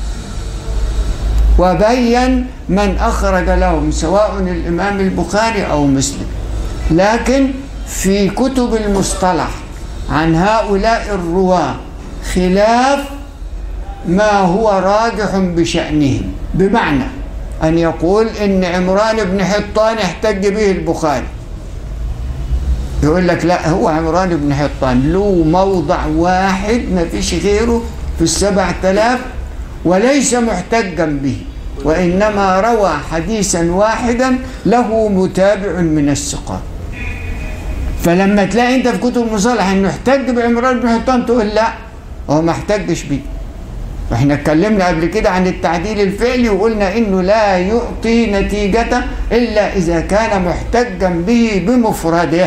وبين من أخرج لهم سواء الإمام البخاري أو مسلم لكن في كتب المصطلح عن هؤلاء الرواة خلاف ما هو راجح بشأنهم بمعنى أن يقول إن عمران بن حطان احتج به البخاري يقول لك لا هو عمران بن حطان له موضع واحد ما فيش غيره في السبع تلاف وليس محتجا به وإنما روى حديثا واحدا له متابع من الثقات فلما تلاقي انت في كتب المصالح انه احتج بعمران بن حطان تقول لا هو ما احتجش بيه واحنا اتكلمنا قبل كده عن التعديل الفعلي وقلنا انه لا يعطي نتيجة الا اذا كان محتجا به بمفرده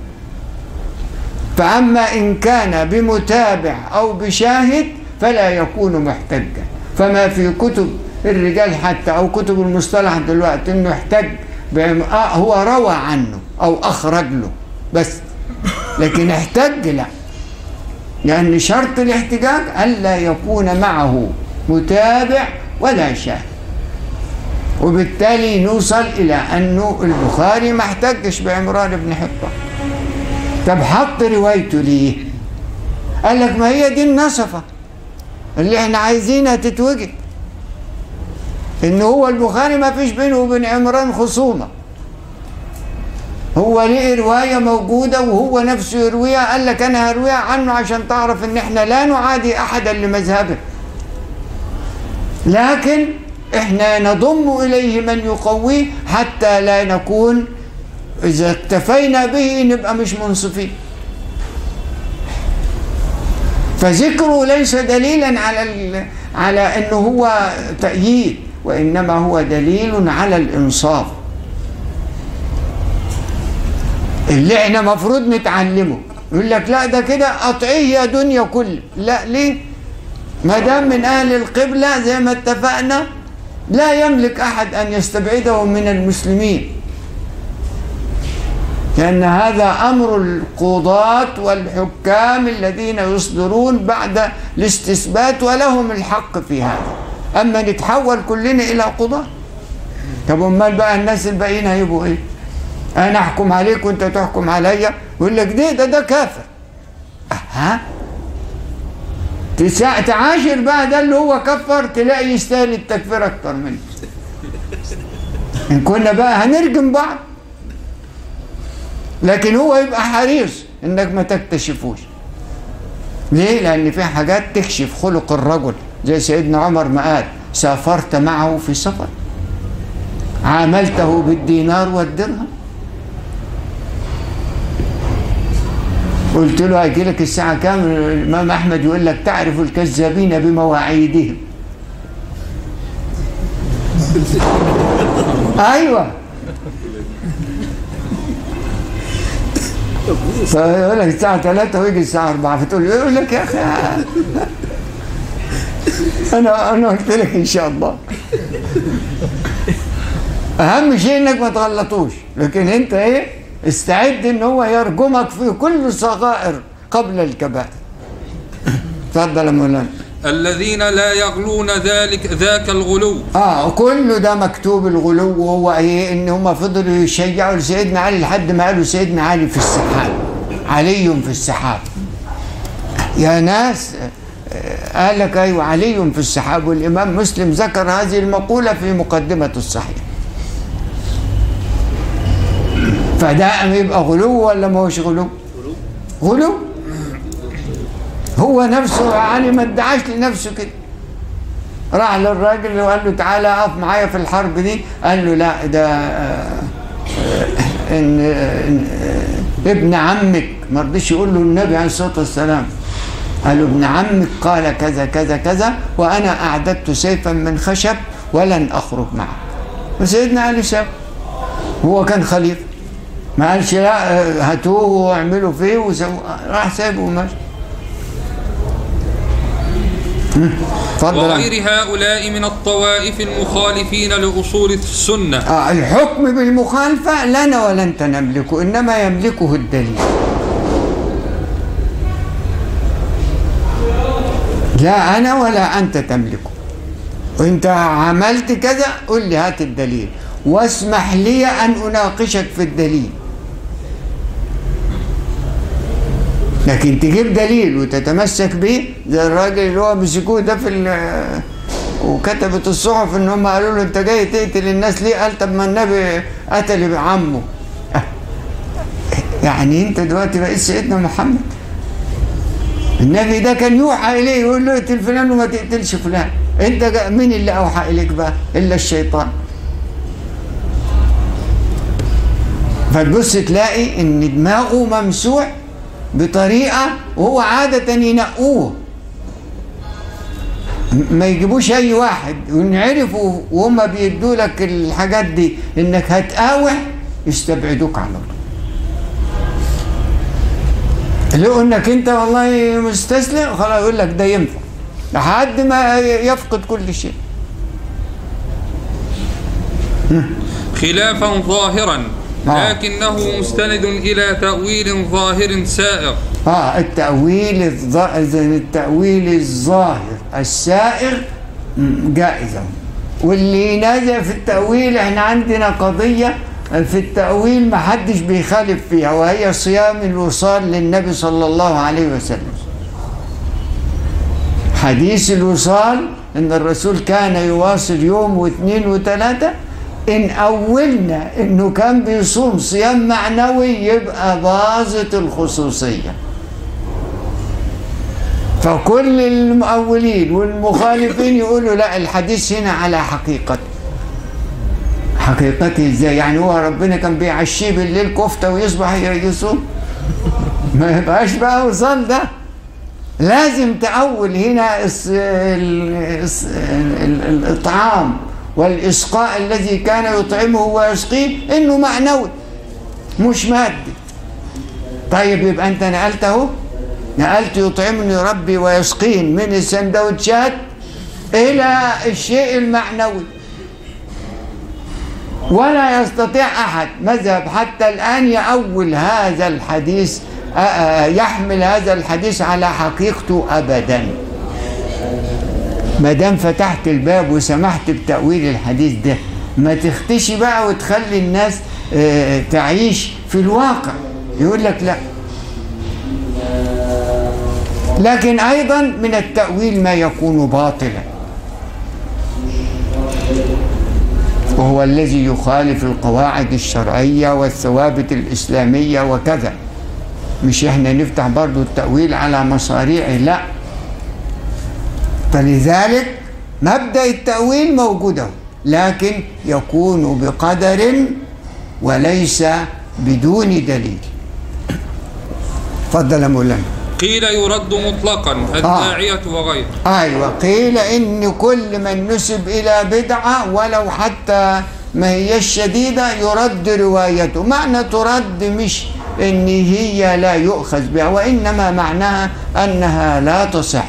فاما ان كان بمتابع او بشاهد فلا يكون محتجا فما في كتب الرجال حتى او كتب المصطلح دلوقتي انه احتج بعم... آه هو روى عنه او اخرج له بس لكن احتج لا لأن شرط الاحتجاج ألا يكون معه متابع ولا شاهد وبالتالي نوصل إلى أنه البخاري ما احتجش بعمران بن حطان طب حط روايته ليه قال لك ما هي دي النصفة اللي احنا عايزينها تتوجد ان هو البخاري ما فيش بينه وبين عمران خصومه هو ليه رواية موجودة وهو نفسه يرويها قال لك أنا هرويها عنه عشان تعرف إن إحنا لا نعادي أحدا لمذهبه لكن إحنا نضم إليه من يقويه حتى لا نكون إذا اكتفينا به نبقى مش منصفين فذكره ليس دليلا على على انه هو تأييد وإنما هو دليل على الإنصاف اللي احنا مفروض نتعلمه يقول لك لا ده كده قطعيه يا دنيا كل لا ليه ما دام من اهل القبله زي ما اتفقنا لا يملك احد ان يستبعده من المسلمين لان هذا امر القضاة والحكام الذين يصدرون بعد الاستثبات ولهم الحق في هذا اما نتحول كلنا الى قضاة طب امال بقى الناس الباقيين هيبقوا ايه انا احكم عليك وانت تحكم عليا يقول لك ده ده ده كافر ها تسا... تعاشر بقى ده اللي هو كفر تلاقي يستاهل التكفير اكتر منه ان كنا بقى هنرجم بعض لكن هو يبقى حريص انك ما تكتشفوش ليه لان في حاجات تكشف خلق الرجل زي سيدنا عمر ما قال سافرت معه في سفر عاملته بالدينار والدرهم قلت له هيجي لك الساعة كام الإمام أحمد يقول لك تعرف الكذابين بمواعيدهم أيوة فيقول لك الساعة 3 ويجي الساعة 4 فتقول له يقول لك يا أخي أنا أنا قلت لك إن شاء الله أهم شيء إنك ما تغلطوش لكن أنت إيه استعد ان هو يرجمك في كل الصغائر قبل الكبائر تفضل يا مولانا الذين لا يغلون ذلك ذاك الغلو اه كله ده مكتوب الغلو وهو ايه ان هم فضلوا يشيعوا لسيدنا علي لحد ما قالوا سيدنا علي في السحاب علي في السحاب يا ناس قال لك ايوه علي في السحاب والامام مسلم ذكر هذه المقوله في مقدمه الصحيح فده يبقى غلو ولا ما هوش غلو غلو هو نفسه يعني ما ادعاش لنفسه كده راح للراجل وقال له تعالى اقف معايا في الحرب دي قال له لا ده إن, إن ابن عمك ما رضيش يقول له النبي عليه الصلاه والسلام قال له ابن عمك قال كذا كذا كذا وانا اعددت سيفا من خشب ولن اخرج معك وسيدنا علي ساب هو كان خليفه ما قالش لا هاتوه واعملوا فيه وسووا راح سايبه وماشي اتفضل وغير هؤلاء من الطوائف المخالفين لأصول السنة آه الحكم بالمخالفة لنا ولا انت نملكه انما يملكه الدليل لا انا ولا انت تملكه وانت عملت كذا قل لي هات الدليل واسمح لي ان اناقشك في الدليل لكن تجيب دليل وتتمسك به زي الراجل اللي هو مسكوه ده في ال- وكتبت الصحف ان هم قالوا له انت جاي تقتل الناس ليه؟ قال طب ما النبي قتل عمه يعني انت دلوقتي بقيت سيدنا محمد النبي ده كان يوحى اليه يقول له اقتل فلان وما تقتلش فلان انت جا- مين اللي اوحى اليك بقى الا الشيطان فتبص تلاقي ان دماغه ممسوح بطريقه وهو عاده ينقوه ما يجيبوش اي واحد وينعرفوا وهم بيدوا لك الحاجات دي انك هتقاوح يستبعدوك على طول لو انك انت والله مستسلم خلاص يقول لك ده ينفع لحد ما يفقد كل شيء خلافا ظاهرا آه. لكنه مستند إلى تأويل ظاهر سائغ اه التأويل الظ... التأويل الظاهر السائغ م، جائزة واللي ينازع في التأويل احنا عندنا قضية في التأويل ما حدش بيخالف فيها وهي صيام الوصال للنبي صلى الله عليه وسلم حديث الوصال ان الرسول كان يواصل يوم واثنين وثلاثة ان اولنا انه كان بيصوم صيام معنوي يبقى باظت الخصوصية فكل المؤولين والمخالفين يقولوا لا الحديث هنا على حقيقته حقيقته ازاي يعني هو ربنا كان بيعشيه بالليل كفته ويصبح يصوم ما يبقاش بقى وصال ده لازم تأول هنا الس- ال- الس- ال- ال- الإطعام والإسقاء الذي كان يطعمه ويسقيه إنه معنوي مش مادي طيب يبقى أنت نقلته نقلت يطعمني ربي ويسقين من السندوتشات إلى الشيء المعنوي ولا يستطيع أحد مذهب حتى الآن يأول هذا الحديث آه، آه، يحمل هذا الحديث على حقيقته أبدا ما دام فتحت الباب وسمحت بتأويل الحديث ده ما تختشي بقى وتخلي الناس آه، تعيش في الواقع يقول لك لا لكن أيضا من التأويل ما يكون باطلا وهو الذي يخالف القواعد الشرعية والثوابت الإسلامية وكذا مش احنا نفتح برضو التأويل على مصاريع لا فلذلك مبدأ التأويل موجود أهو، لكن يكون بقدر وليس بدون دليل تفضل يا مولانا قيل يرد مطلقا الداعية وغيره ايوه قيل ان كل من نسب الى بدعه ولو حتى ما هي الشديده يرد روايته معنى ترد مش ان هي لا يؤخذ بها وانما معناها انها لا تصح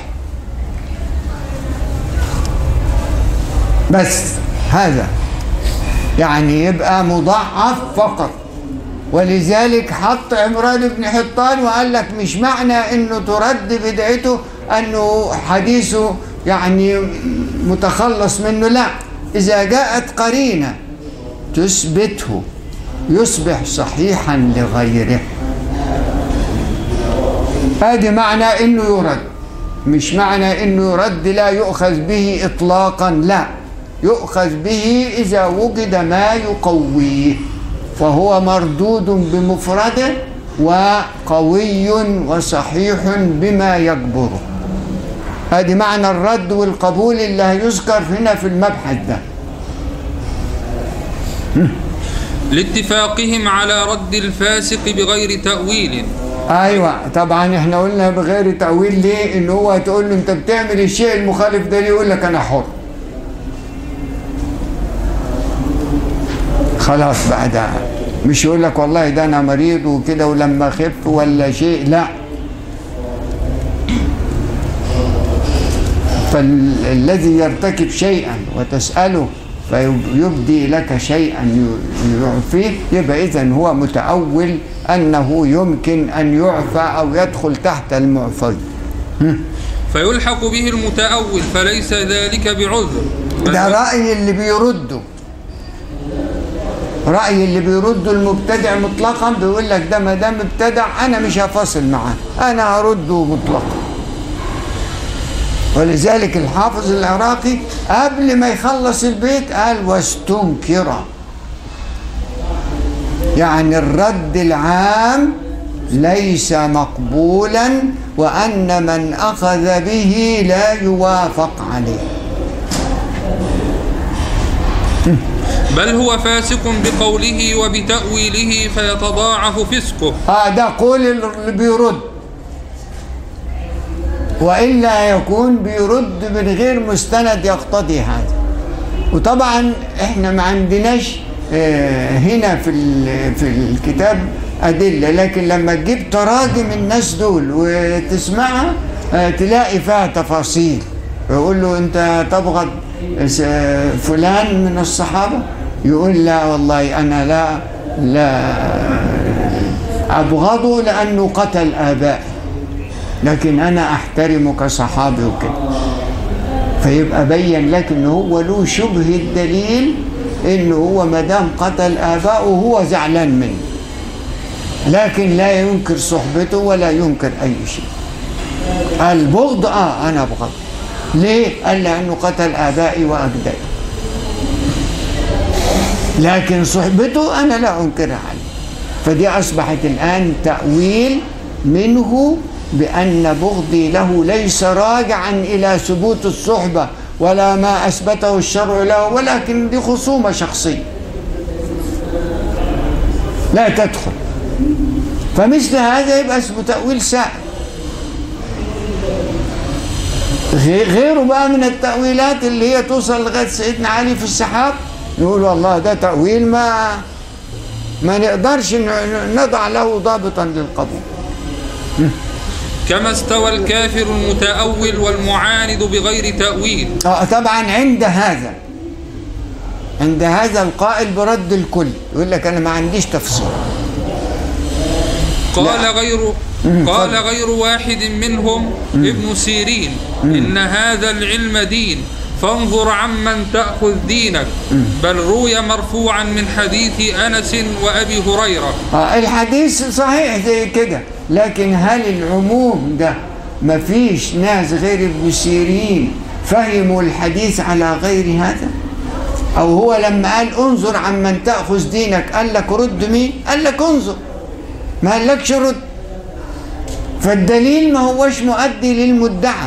بس هذا يعني يبقى مضاعف فقط ولذلك حط عمران بن حطان وقال لك مش معنى انه ترد بدعته انه حديثه يعني متخلص منه لا اذا جاءت قرينه تثبته يصبح صحيحا لغيره هذا معنى انه يرد مش معنى انه يرد لا يؤخذ به اطلاقا لا يؤخذ به اذا وجد ما يقويه فهو مردود بمفرده وقوي وصحيح بما يجبره هذه معنى الرد والقبول اللي هيذكر هنا في المبحث ده لاتفاقهم على رد الفاسق بغير تأويل ايوه طبعا احنا قلنا بغير تاويل ليه ان هو تقول له انت بتعمل الشيء المخالف ده ليه يقول لك انا حر خلاص بقى ده مش يقول لك والله ده انا مريض وكده ولما اخف ولا شيء لا فالذي يرتكب شيئا وتسأله فيبدي لك شيئا ي- يعفيه يبقى إذن هو متأول أنه يمكن أن يعفى أو يدخل تحت المعفي فيلحق به المتأول فليس ذلك بعذر بل ده رأي اللي بيرده رأي اللي بيرده المبتدع مطلقا بيقول لك ده ما دام ابتدع أنا مش هفصل معاه أنا هرده مطلقا ولذلك الحافظ العراقي قبل ما يخلص البيت قال واستنكر يعني الرد العام ليس مقبولا وأن من أخذ به لا يوافق عليه بل هو فاسق بقوله وبتأويله فيتضاعف فسقه اه ده قول اللي بيرد والا يكون بيرد من غير مستند يقتضي هذا وطبعا احنا ما عندناش آه، هنا في ال- في الكتاب ادله لكن لما تجيب تراجم الناس دول وتسمعها آه، تلاقي فيها تفاصيل يقول له انت تبغض س- فلان من الصحابه يقول لا والله انا لا لا أبغضه لأنه قتل آبائي لكن أنا أحترمه كصحابي وكده فيبقى بين لك إن هو له شبه الدليل إن هو ما دام قتل آبائه هو زعلان منه لكن لا ينكر صحبته ولا ينكر أي شيء البغض آه أنا أبغض ليه؟ قال لأنه قتل آبائي وأجدادي لكن صحبته أنا لا أنكرها عليه فدي أصبحت الآن تأويل منه بأن بغضي له ليس راجعا إلى ثبوت الصحبة ولا ما أثبته الشرع له ولكن دي خصومة شخصية لا تدخل فمثل هذا يبقى اسمه تأويل سائر غي- غيره بقى من التأويلات اللي هي توصل لغاية سيدنا علي في السحاب نقول والله ده تأويل ما ما نقدرش ن- نضع له ضابطا للقبول كما استوى الكافر المتأول والمعاند بغير تأويل آه، طبعا عند هذا عند هذا القائل برد الكل يقول لك انا ما عنديش تفسير قال غير قال غير واحد منهم ابن سيرين إن هذا العلم دين فانظر عمن تأخذ دينك بل روي مرفوعا من حديث أنس وأبي هريرة آه، الحديث صحيح زي كده لكن هل العموم ده ما فيش ناس غير ابن سيرين فهموا الحديث على غير هذا او هو لما قال انظر عمن تأخذ دينك قال لك رد مين قال لك انظر ما قالكش رد فالدليل ما هوش مؤدي للمدعى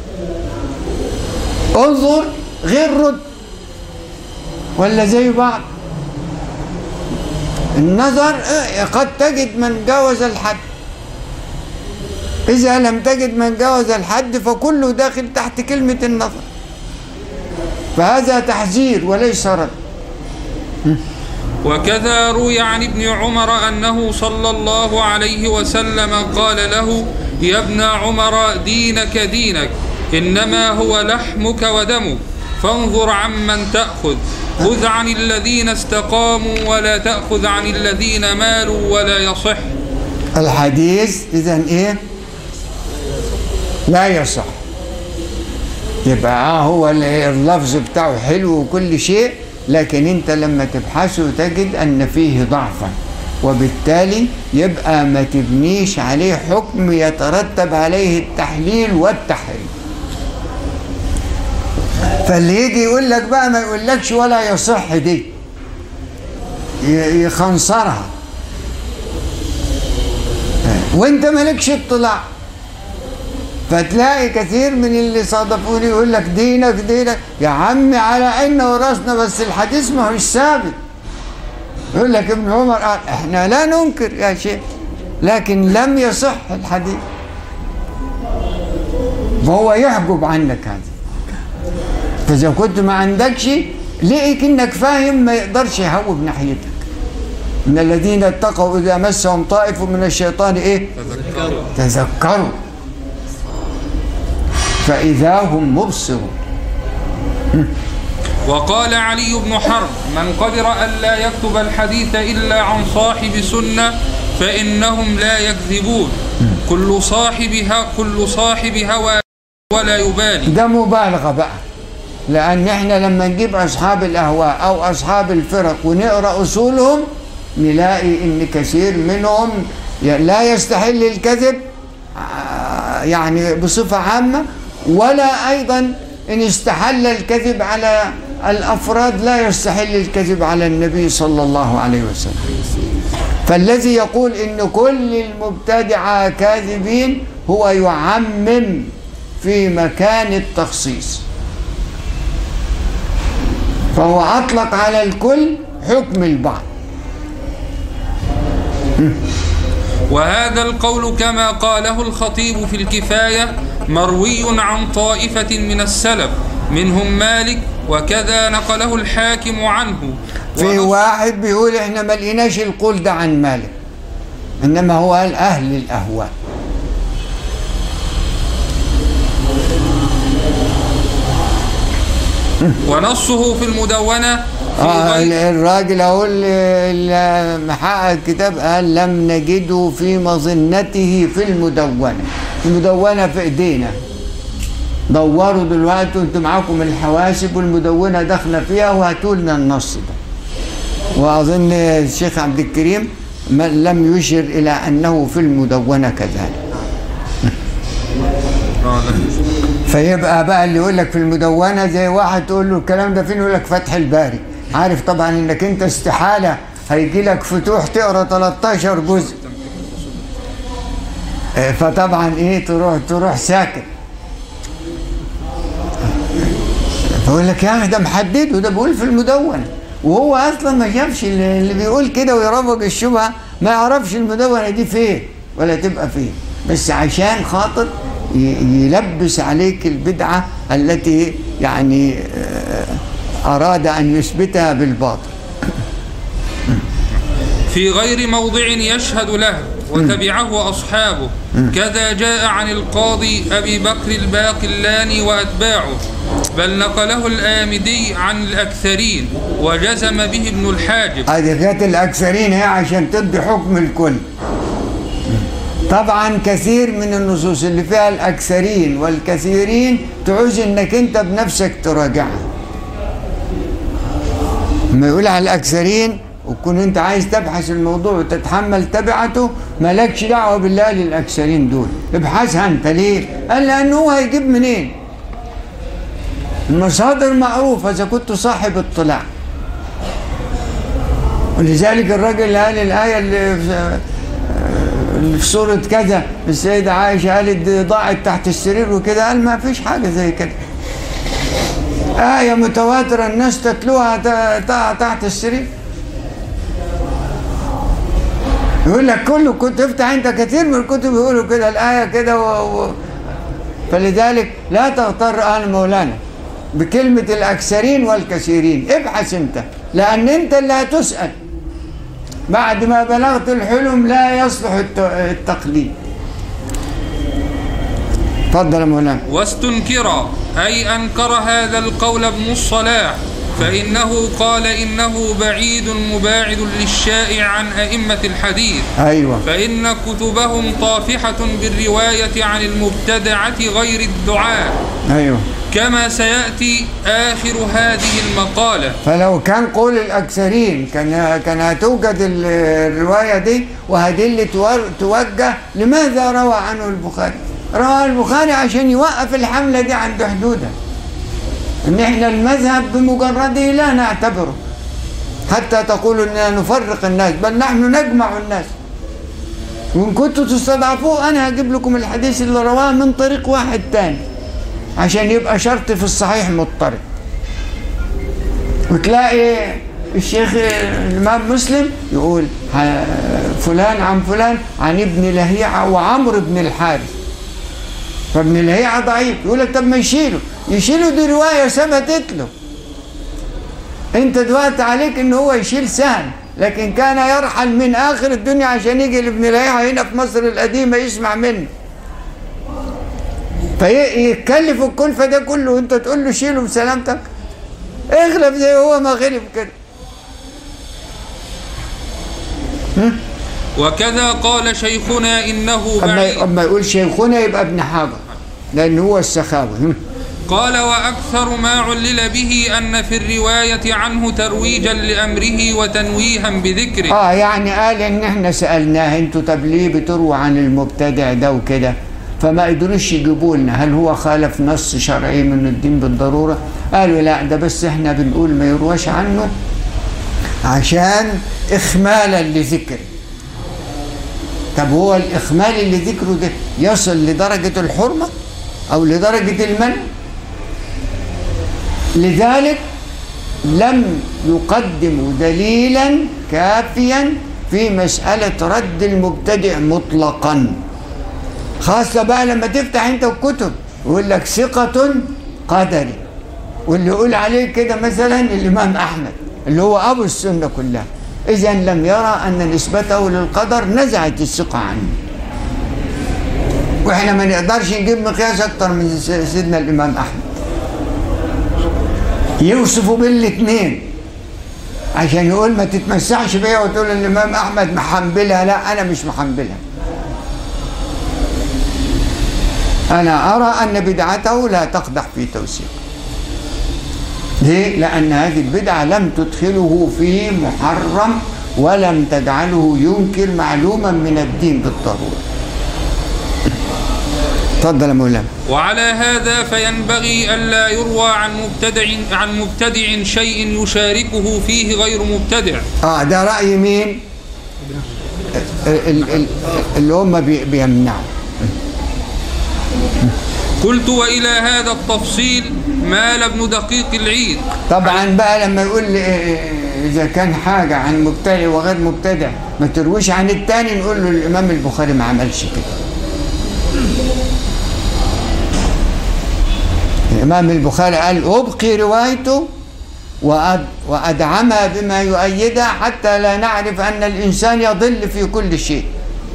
انظر غير رد ولا زي بعض النظر إيه، قد تجد من جاوز الحد إذا لم تجد من جاوز الحد فكله داخل تحت كلمة النظر فهذا تحذير وليس رد وكذا روي عن ابن عمر أنه صلى الله عليه وسلم قال له يا ابن عمر دينك دينك إنما هو لحمك ودمك فانظر عمن تأخذ خذ عن الذين استقاموا ولا تأخذ عن الذين مالوا ولا يصح الحديث إذا إيه لا يصح يبقى آه هو ال- اللفظ بتاعه حلو وكل شيء لكن انت لما تبحثه تجد ان فيه ضعفا وبالتالي يبقى ما تبنيش عليه حكم يترتب عليه التحليل والتحريم فاللي يجي يقول لك بقى ما يقولكش ولا يصح دي ي- يخنصرها وانت مالكش اطلاع فتلاقي كثير من اللي صادفوني يقول لك دينك دينك يا عمي على عيننا وراسنا بس الحديث ما هوش ثابت يقول لك ابن عمر قال احنا لا ننكر يا شيخ لكن لم يصح الحديث فهو يحجب عنك هذا فاذا كنت ما عندكش لقيك انك فاهم ما يقدرش يهوب ناحيتك من الذين اتقوا اذا مسهم طائف من الشيطان ايه تذكروا فإذا هم مبصرون وقال علي بن حرب من قدر ألا يكتب الحديث إلا عن صاحب سنة فإنهم لا يكذبون كل صاحب ه- كل صاحب هوى ولا يبالي ده مبالغة بقى لأن احنا لما نجيب أصحاب الأهواء أو أصحاب الفرق ونقرأ أصولهم نلاقي إن كثير منهم ي- لا يستحل الكذب آه، يعني بصفة عامة ولا أيضا إن استحل الكذب على الأفراد لا يستحل الكذب على النبي صلى الله عليه وسلم فالذي يقول إن كل المبتدعة كاذبين هو يعمم في مكان التخصيص فهو أطلق على الكل حكم البعض وهذا القول كما قاله الخطيب في الكفاية مروي عن طائفة من السلف منهم مالك وكذا نقله الحاكم عنه في ونص- واحد بيقول احنا ما لقيناش القول ده عن مالك انما هو قال اهل الاهواء ونصه في المدونة في آه غير الراجل اهو اللي- اللي محقق الكتاب قال لم نجده في مظنته في المدونه المدونه في ايدينا دوروا دلوقتي انتوا معاكم الحواسب والمدونه داخله فيها وهاتوا لنا النص ده واظن الشيخ عبد الكريم ما- لم يشر الى انه في المدونه كذلك آه، لا. فيبقى بقى اللي يقول لك في المدونه زي واحد تقول له الكلام ده فين يقول لك فتح الباري عارف طبعا انك انت استحاله هيجي لك فتوح تقرا 13 جزء آه، فطبعا ايه تروح تروح ساكت فيقول لك يا اخي ده محدد وده بيقول في المدونه وهو اصلا ما شافش اللي اللي بيقول كده ويروج الشبهه ما يعرفش المدونه دي فين ولا تبقى فين بس عشان خاطر ي- يلبس عليك البدعه التي يعني آه، اراد ان يثبتها بالباطل في غير موضع يشهد له وتبعه أصحابه كذا جاء عن القاضي أبي بكر الباقلاني وأتباعه بل نقله الآمدي عن الأكثرين وجزم به ابن الحاجب هذه كانت الاكثرين هي عشان تدي حكم الكل طبعا كثير من النصوص اللي فيها الاكثرين والكثيرين تعوز انك انت بنفسك تراجعها ما يقول على الاكثرين وتكون انت عايز تبحث الموضوع وتتحمل تبعته مالكش دعوه بالله للاكثرين دول ابحثها انت ليه؟ قال لانه هو هيجيب منين؟ المصادر معروفه اذا كنت صاحب اطلاع ولذلك الراجل اللي قال الآية اللي في, اللي في سورة كذا السيدة عائشة قالت دي ضاعت تحت السرير وكده قال ما فيش حاجة زي كده آية متواترة الناس تتلوها ت- ت- تحت السرير يقول لك كله كنت تفتح انت كثير من الكتب يقولوا كده الآية كده و... و... فلذلك لا تغتر آل مولانا بكلمة الأكثرين والكثيرين ابحث انت لأن انت اللي هتسأل بعد ما بلغت الحلم لا يصلح الت- التقليد تفضل يا مولانا واستنكر أي أنكر هذا القول ابن الصلاح فإنه قال إنه بعيد مباعد للشائع عن أئمة الحديث ايوه فإن كتبهم طافحة بالرواية عن المبتدعة غير الدعاء ايوه كما سيأتي آخر هذه المقالة فلو كان قول الأكثرين كان كان هتوجد ال- الرواية دي وهدي اللي تور- توجه لماذا روى عنه البخاري؟ روى البخاري عشان يوقف الحملة دي عند حدودها إن إحنا المذهب بمجرده لا نعتبره حتى تقولوا إننا نفرق الناس بل نحن نجمع الناس وإن كنتوا تستضعفوه أنا هجيب لكم الحديث اللي رواه من طريق واحد تاني عشان يبقى شرط في الصحيح مضطرب وتلاقي الشيخ الإمام مسلم يقول ه- فلان عن فلان عن ابن لهيعة وعمرو بن الحارث فابن لهيعة ضعيف يقول لك طب ما يشيله يشيله دي رواية ثبتت له انت دلوقتي عليك ان هو يشيل سهل لكن كان يرحل من اخر الدنيا عشان يجي لابن لهيعة هنا في مصر القديمة يسمع منه فيكلف الكلفة ده كله وانت تقول له شيله بسلامتك اغلب زي هو ما غلب كده وكذا قال شيخنا إنه اما بعيد اما يقول شيخنا يبقى ابن حجر لان هو السخاوي هم. قال وأكثر ما علل به أن في الرواية عنه ترويجا لأمره وتنويها بذكره اه يعني قال ان احنا سالناه انتوا طب ليه بترووا عن المبتدع ده وكده فما قدروش يجيبوا لنا هل هو خالف نص شرعي من الدين بالضروره قالوا لا ده بس احنا بنقول ما يرواش عنه عشان اخمالا لذكره طب هو الاخمال اللي ذكره ده يصل لدرجه الحرمه او لدرجه المنع لذلك لم يقدموا دليلا كافيا في مسألة رد المبتدع مطلقا خاصة بقى لما تفتح انت الكتب يقول لك ثقة قدري واللي يقول عليه كده مثلا الإمام أحمد اللي هو أبو السنة كلها إذا لم يرى أن نسبته للقدر نزعت الثقة عنه وإحنا ما نقدرش نجيب مقياس أكتر من سيدنا الإمام أحمد يوصفوا بالاثنين عشان يقول ما تتمسحش بيها وتقول الامام احمد محنبلها لا انا مش محنبلها انا ارى ان بدعته لا تقدح في توثيق ليه لان هذه البدعه لم تدخله في محرم ولم تجعله ينكر معلوما من الدين بالضروره تفضل يا مولانا وعلى هذا فينبغي ألا يروى عن مبتدع عن مبتدع شيء يشاركه فيه غير مبتدع اه ده رأي مين ال- ال- ال- اللي هم بي- بيمنعوا قلت وإلى هذا التفصيل مال ابن دقيق العيد طبعا بقى لما يقول لي إيه- اذا كان حاجة عن مبتدع وغير مبتدع ما ترويش عن التاني نقول له الامام البخاري ما عملش كده الامام البخاري قال ابقي روايته وأد وادعمها بما يؤيدها حتى لا نعرف ان الانسان يضل في كل شيء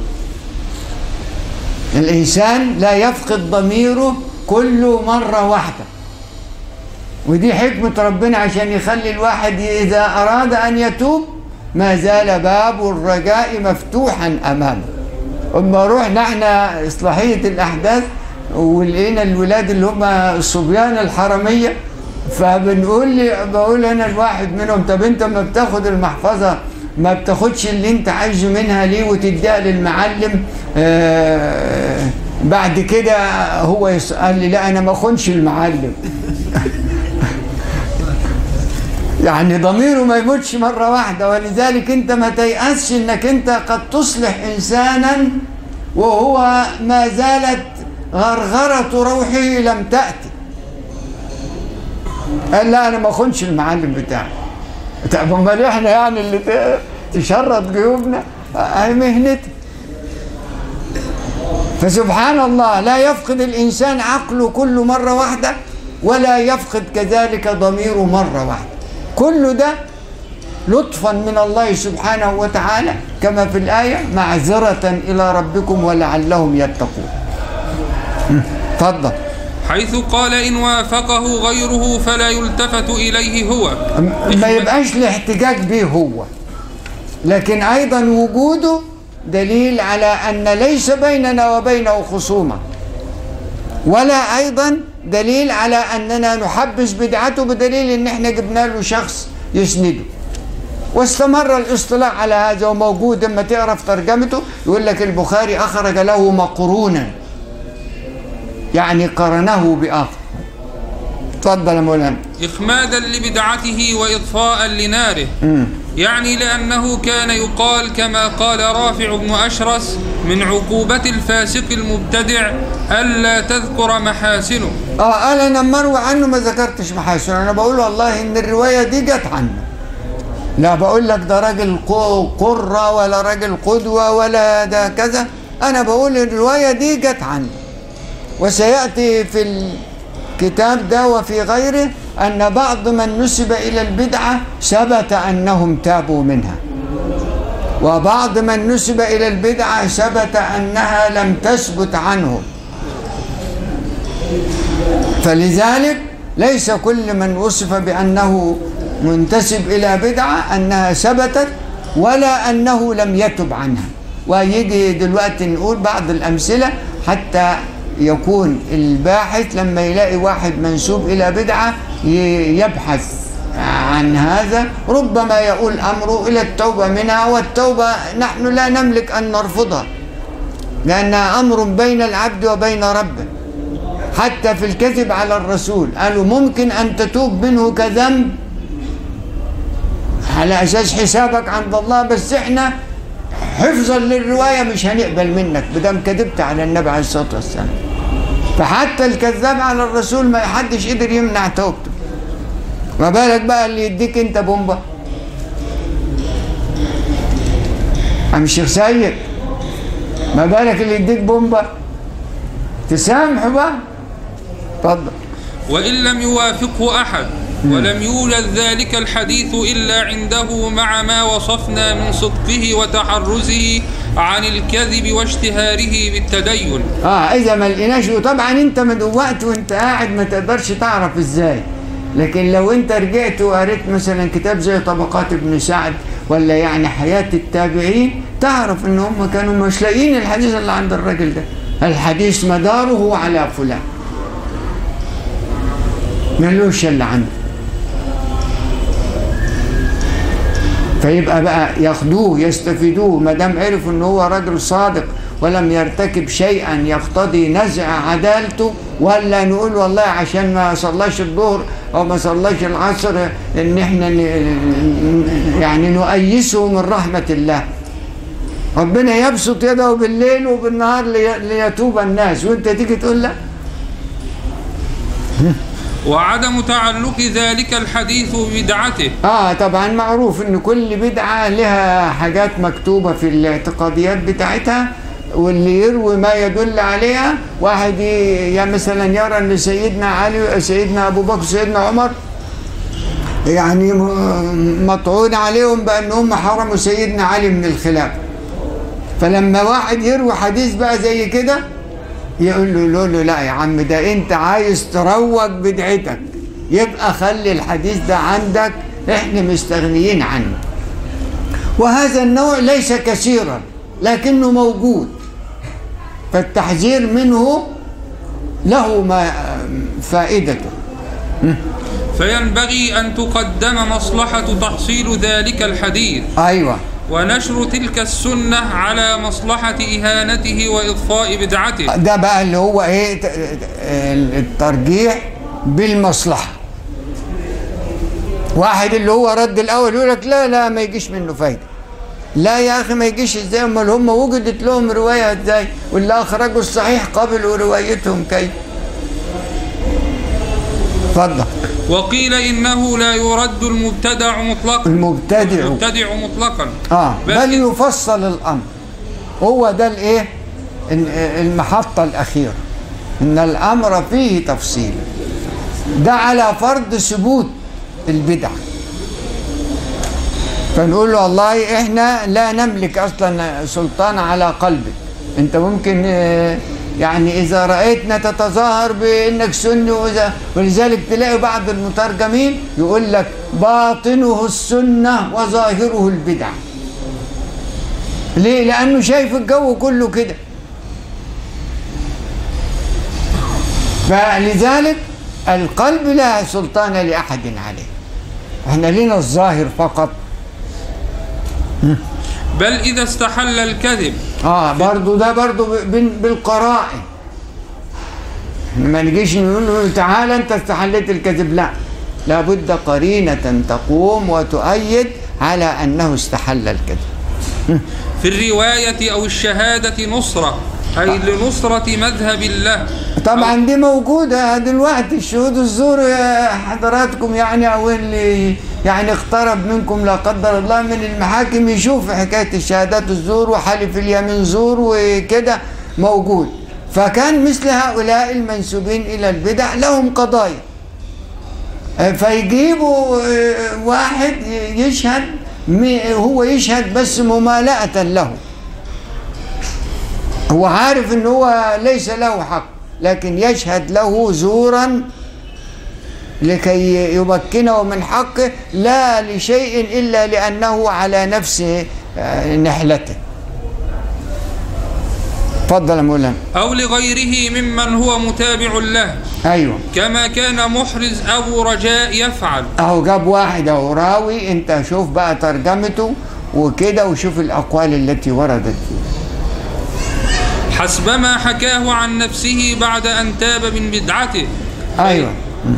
الانسان لا يفقد ضميره كل مره واحده ودي حكمة ربنا عشان يخلي الواحد إذا أراد أن يتوب ما زال باب الرجاء مفتوحا أمامه أما رحنا احنا إصلاحية الأحداث ولقينا الولاد اللي هم الصبيان الحرمية فبنقول لي بقول أنا الواحد منهم طب أنت ما بتاخد المحفظة ما بتاخدش اللي أنت عايزه منها ليه وتديها للمعلم آه بعد كده هو يس- قال لي لا أنا ما أخونش المعلم يعني ضميره ما يموتش مرة واحدة ولذلك انت ما تيأسش انك انت قد تصلح انسانا وهو ما زالت غرغرة روحه لم تأتي قال لا انا ما اخونش المعلم بتاعي طب امال احنا يعني اللي ت- تشرط جيوبنا هاي مهنتي فسبحان الله لا يفقد الإنسان عقله كل مرة واحدة ولا يفقد كذلك ضميره مرة واحدة كل ده لطفا من الله سبحانه وتعالى كما في الآية معذرة إلى ربكم ولعلهم يتقون م، تفضل حيث قال إن وافقه غيره فلا يلتفت إليه هو م- ما يبقاش الاحتجاج به هو لكن أيضا وجوده دليل على أن ليس بيننا وبينه خصومة ولا أيضا دليل على أننا نحبس بدعته بدليل أن احنا جبنا له شخص يسنده واستمر الاصطلاح على هذا وموجود لما تقرا في ترجمته يقول لك البخاري أخرج له مقرونا يعني قرنه بآخر تفضل يا مولانا إخمادا لبدعته وإطفاء لناره يعني لأنه كان يقال كما قال رافع بن أشرس من عقوبة الفاسق المبتدع ألا تذكر محاسنه اه قال انا مروي عنه ما ذكرتش محاسن انا بقول والله ان الروايه دي جت عنه لا بقول لك ده راجل قو- قرة ولا راجل قدوة ولا ده كذا أنا بقول الرواية دي جت عنه وسيأتي في الكتاب ده وفي غيره أن بعض من نسب إلى البدعة ثبت أنهم تابوا منها وبعض من نسب إلى البدعة ثبت أنها لم تثبت عنهم فلذلك ليس كل من وصف بأنه منتسب إلى بدعة أنها ثبتت ولا أنه لم يتب عنها ويجي دلوقتي نقول بعض الأمثلة حتى يكون الباحث لما يلاقي واحد منسوب إلى بدعة ي- يبحث عن هذا ربما يقول أمره إلى التوبة منها والتوبة نحن لا نملك أن نرفضها لأنها أمر بين العبد وبين ربه حتى في الكذب على الرسول قالوا ممكن أن تتوب منه كذنب على أساس حسابك عند الله بس إحنا حفظا للرواية مش هنقبل منك بدم كذبت على النبي عليه الصلاة والسلام فحتى الكذاب على الرسول ما حدش قدر يمنع توبته ما بالك بقى اللي يديك انت بومبا أم الشيخ سيد ما بالك اللي يديك بومبا تسامحه بقى اتفضل وإن لم يوافقه أحد ولم يوجد ذلك الحديث إلا عنده مع ما وصفنا من صدقه وتحرزه عن الكذب واشتهاره بالتدين اه اذا ما لقيناش وطبعا انت من وقت وانت قاعد ما تقدرش تعرف ازاي لكن لو انت رجعت وقريت مثلا كتاب زي طبقات ابن سعد ولا يعني حياة التابعين تعرف ان هم كانوا مش لاقيين الحديث اللي عند الراجل ده الحديث مداره على فلان ملوش اللي عنده فيبقى بقى ياخدوه يستفيدوه ما دام عرفوا ان هو راجل صادق ولم يرتكب شيئا يقتضي نزع عدالته ولا نقول والله عشان ما صلاش الظهر او ما صلاش العصر ان احنا ن- يعني نؤيسه من رحمه الله ربنا يبسط يده بالليل وبالنهار لي- ليتوب الناس وانت تيجي تقول لا وعدم تعلق ذلك الحديث ببدعته اه طبعا معروف ان كل بدعة لها حاجات مكتوبة في الاعتقاديات بتاعتها واللي يروي ما يدل عليها واحد ي- يا مثلا يرى ان سيدنا علي سيدنا ابو بكر سيدنا عمر يعني م- مطعون عليهم بانهم حرموا سيدنا علي من الخلافه فلما واحد يروي حديث بقى زي كده يقول له له له لا يا عم ده انت عايز تروج بدعتك يبقى خلي الحديث ده عندك احنا مستغنيين عنه وهذا النوع ليس كثيرا لكنه موجود فالتحذير منه له ما فائدته فينبغي أن تقدم مصلحة تحصيل ذلك الحديث ايوه ونشر تلك السنة على مصلحة إهانته وإضفاء بدعته ده بقى اللي هو ايه ت- الترجيح بالمصلحه واحد اللي هو رد الاول يقول لك لا لا ما يجيش منه فايده لا يا اخي ما يجيش ازاي امال هم وجدت لهم روايه ازاي واللي اخرجوا الصحيح قبلوا روايتهم كيف اتفضل وقيل إنه لا يرد المبتدع مطلقا المبتدع المبتدع مطلقا اه بل بل يفصل الامر هو ده الايه ال- المحطه الاخيره ان الامر فيه تفصيل ده على فرض ثبوت البدع فنقول له والله احنا لا نملك اصلا سلطان على قلبك انت ممكن آه، يعني اذا رايتنا تتظاهر بانك سني وإذا ولذلك تلاقي بعض المترجمين يقول لك باطنه السنه وظاهره البدع ليه لانه شايف الجو كله كده فلذلك القلب لا سلطان لاحد عليه احنا لنا الظاهر فقط بل إذا استحل الكذب اه برضو ده برضو ب- بال- بالقرائن احنا ما نجيش نقول له تعالى انت استحليت الكذب لا لابد قرينة تقوم وتؤيد على انه استحل الكذب في الرواية أو الشهادة نصرة أي لنصرة مذهب الله طبعا دي موجودة دلوقتي الشهود الزور يا حضراتكم يعني او اللي يعني اقترب منكم لا قدر الله من المحاكم يشوف حكاية الشهادات الزور وحلف اليمين زور وكده موجود فكان مثل هؤلاء المنسوبين إلى البدع لهم قضايا فيجيبوا آه، واحد يشهد م- هو يشهد بس ممالأة له هو عارف ان هو ليس له حق لكن يشهد له زورا لكي يمكنه من حقه لا لشيء إلا لأنه على نفس آه، نحلته تفضل يا مولانا أو لغيره ممن هو متابع له ايوه كما كان محرز أبو رجاء يفعل اهو جاب واحد اهو راوي انت شوف بقى ترجمته وكده وشوف الاقوال التي وردت فيه حسبما حكاه عن نفسه بعد أن تاب من بدعته ايوه